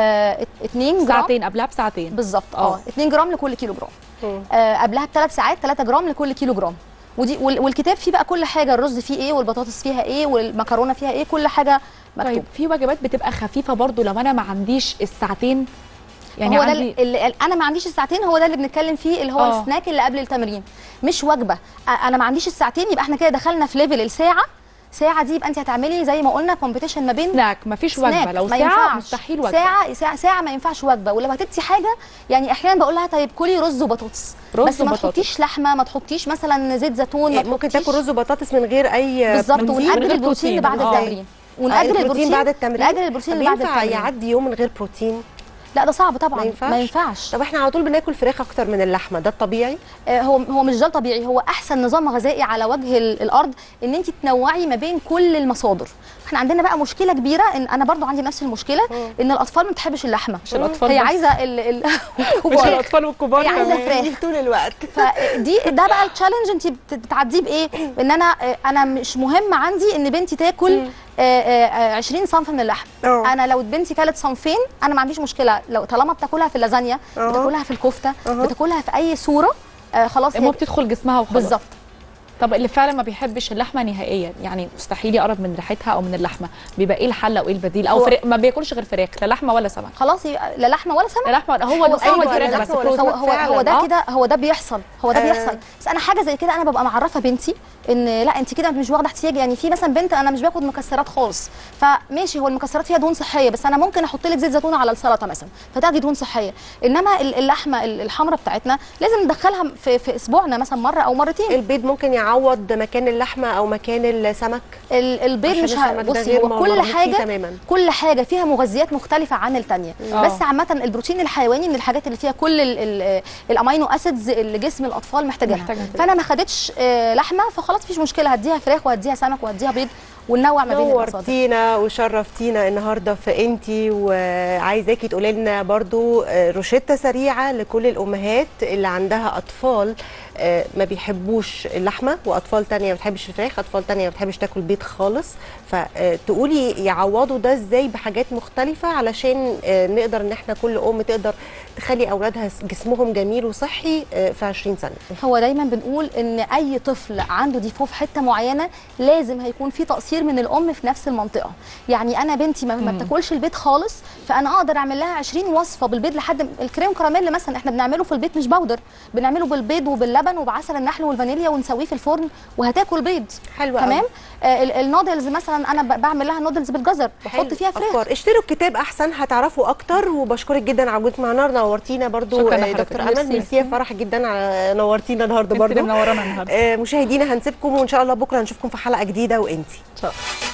2 جرام ساعتين قبلها بساعتين بالظبط آه. اه 2 جرام لكل كيلو جرام آه قبلها بثلاث ساعات 3 جرام لكل كيلو جرام ودي وال- والكتاب فيه بقى كل حاجه الرز فيه ايه والبطاطس فيها ايه والمكرونه فيها ايه كل حاجه مكتوب طيب في وجبات بتبقى خفيفه برضو لو انا ما عنديش الساعتين يعني هو ده عندي- اللي اللي انا ما عنديش الساعتين هو ده اللي بنتكلم فيه اللي هو آه. السناك اللي قبل التمرين مش وجبه أ- انا ما عنديش الساعتين يبقى احنا كده دخلنا في ليفل الساعه ساعه دي يبقى انت هتعملي زي ما قلنا كومبيتيشن ما بين سناك مفيش وجبه سناك لو ما ساعه ينفعش. مستحيل وجبه ساعه ساعه ساعه ما ينفعش وجبه ولو هتدي حاجه يعني احيانا بقول لها طيب كلي رز وبطاطس رز بس ما وبطاطس. تحطيش لحمه ما تحطيش مثلا زيت زيتون ما إيه، ممكن تحطيش- تاكل رز وبطاطس من غير اي بالظبط بروتين؟ ونأجل غير البروتين اللي بعد بروتين. آه. التمرين آه، ونأجل البروتين بعد التمرين نأجل البروتين طب اللي بعد ينفع التمرين يعدي يوم من غير بروتين لا ده صعب طبعا ما ينفعش ما ينفعش طب احنا على طول بناكل فراخ اكتر من اللحمه ده الطبيعي آه، هو هو مش ده الطبيعي هو احسن نظام غذائي على وجه ال- الارض ان انت تنوعي ما بين كل المصادر احنا عندنا بقى مشكله كبيره ان انا برضو عندي نفس المشكله ان الاطفال ما بتحبش اللحمه مش الأطفال هي بس. عايزه ال ال مش الكبار. الاطفال والكبار هي عايزه كمان. فراخ طول الوقت فدي ده بقى التشالنج انت بت- بتعديه بايه ان انا آه، انا مش مهم عندي ان بنتي تاكل آه، آه، آه، 20 صنف من اللحم اه. انا لو بنتي كلت صنفين انا ما عنديش مشكله لو طالما بتاكلها في اللازانيا اه. بتاكلها في الكفته اه. بتاكلها في اي صوره آه، خلاص المهم هي بتدخل جسمها وخلاص بالظبط طب اللي فعلا ما بيحبش اللحمه نهائيا يعني مستحيل يقرب من ريحتها او من اللحمه بيبقى ايه الحل او ايه البديل او هو- فرق ما بياكلش غير فراخ لا لحمه ولا سمك خلاص يبقى لا لحمه ولا سمك لا لحمه ولا هو هو هو أيوة، الفراخ لا بس لحمة ولا هو سمك هو, فعلاً. هو ده آه. كده هو ده بيحصل هو ده آه. بيحصل بس انا حاجه زي كده انا ببقى معرفه بنتي ان لا انت كده مش واخده احتياج يعني في مثلا بنت انا مش باخد مكسرات خالص فماشي هو المكسرات فيها دهون صحيه بس انا ممكن احط لك زيت زيتون على السلطه مثلا فتاخدي دهون صحيه انما ال- اللحمه ال- الحمراء بتاعتنا لازم ندخلها في, في اسبوعنا مثلا مره او مرتين البيض ممكن يعوض مكان اللحمه او مكان السمك ال- البيض عشان مش ه... السمك ده بصي غير هو مرغوب كل فيه حاجه تماما كل حاجه فيها مغذيات مختلفه عن التانية آه. بس عامه البروتين الحيواني من الحاجات اللي فيها كل ال- ال- الامينو اسيدز اللي جسم الاطفال محتاجينها محتاجها. فانا ما خدتش آه، لحمه فخلاص مفيش مشكله هديها فراخ وهديها سمك وهديها بيض وننوع ما بين المصادر نورتينا وشرفتينا النهارده في انتي وعايزاكي تقولي لنا برضو آه، روشته سريعه لكل الامهات اللي عندها اطفال آه، ما بيحبوش اللحمه واطفال تانية ما بتحبش الفراخ اطفال تانية ما بتحبش تاكل بيض خالص فتقولي يعوضوا ده ازاي بحاجات مختلفه علشان آه، نقدر ان احنا كل ام تقدر تخلي اولادها جسمهم جميل وصحي آه، في 20 سنه هو دايما بنقول ان اي طفل عنده ديفو في حته معينه لازم هيكون في تقصير من الام في نفس المنطقه يعني انا بنتي ما, ما بتاكلش البيض خالص فانا اقدر اعمل لها 20 وصفه بالبيض لحد م- الكريم كراميل مثلا احنا بنعمله في البيت مش باودر بنعمله بالبيض وباللبن وبعسل النحل والفانيليا ونسويه في الفرن وهتاكل بيض حلو تمام قوي. آه ال- النودلز مثلا انا ب- بعمل لها نودلز بالجزر حلو. بحط فيها فراخ أفكار. اشتروا الكتاب احسن هتعرفوا اكتر وبشكرك جدا على وجودك معانا نورتينا برضو شكراً آه، لحضرتك. دكتور امل ميرسي. ميرسي يا فرح جدا على نورتينا النهارده انت اللي برضو منورانا النهارده آه، مشاهدينا هنسيبكم وان شاء الله بكره نشوفكم في حلقه جديده وانتي ان شاء الله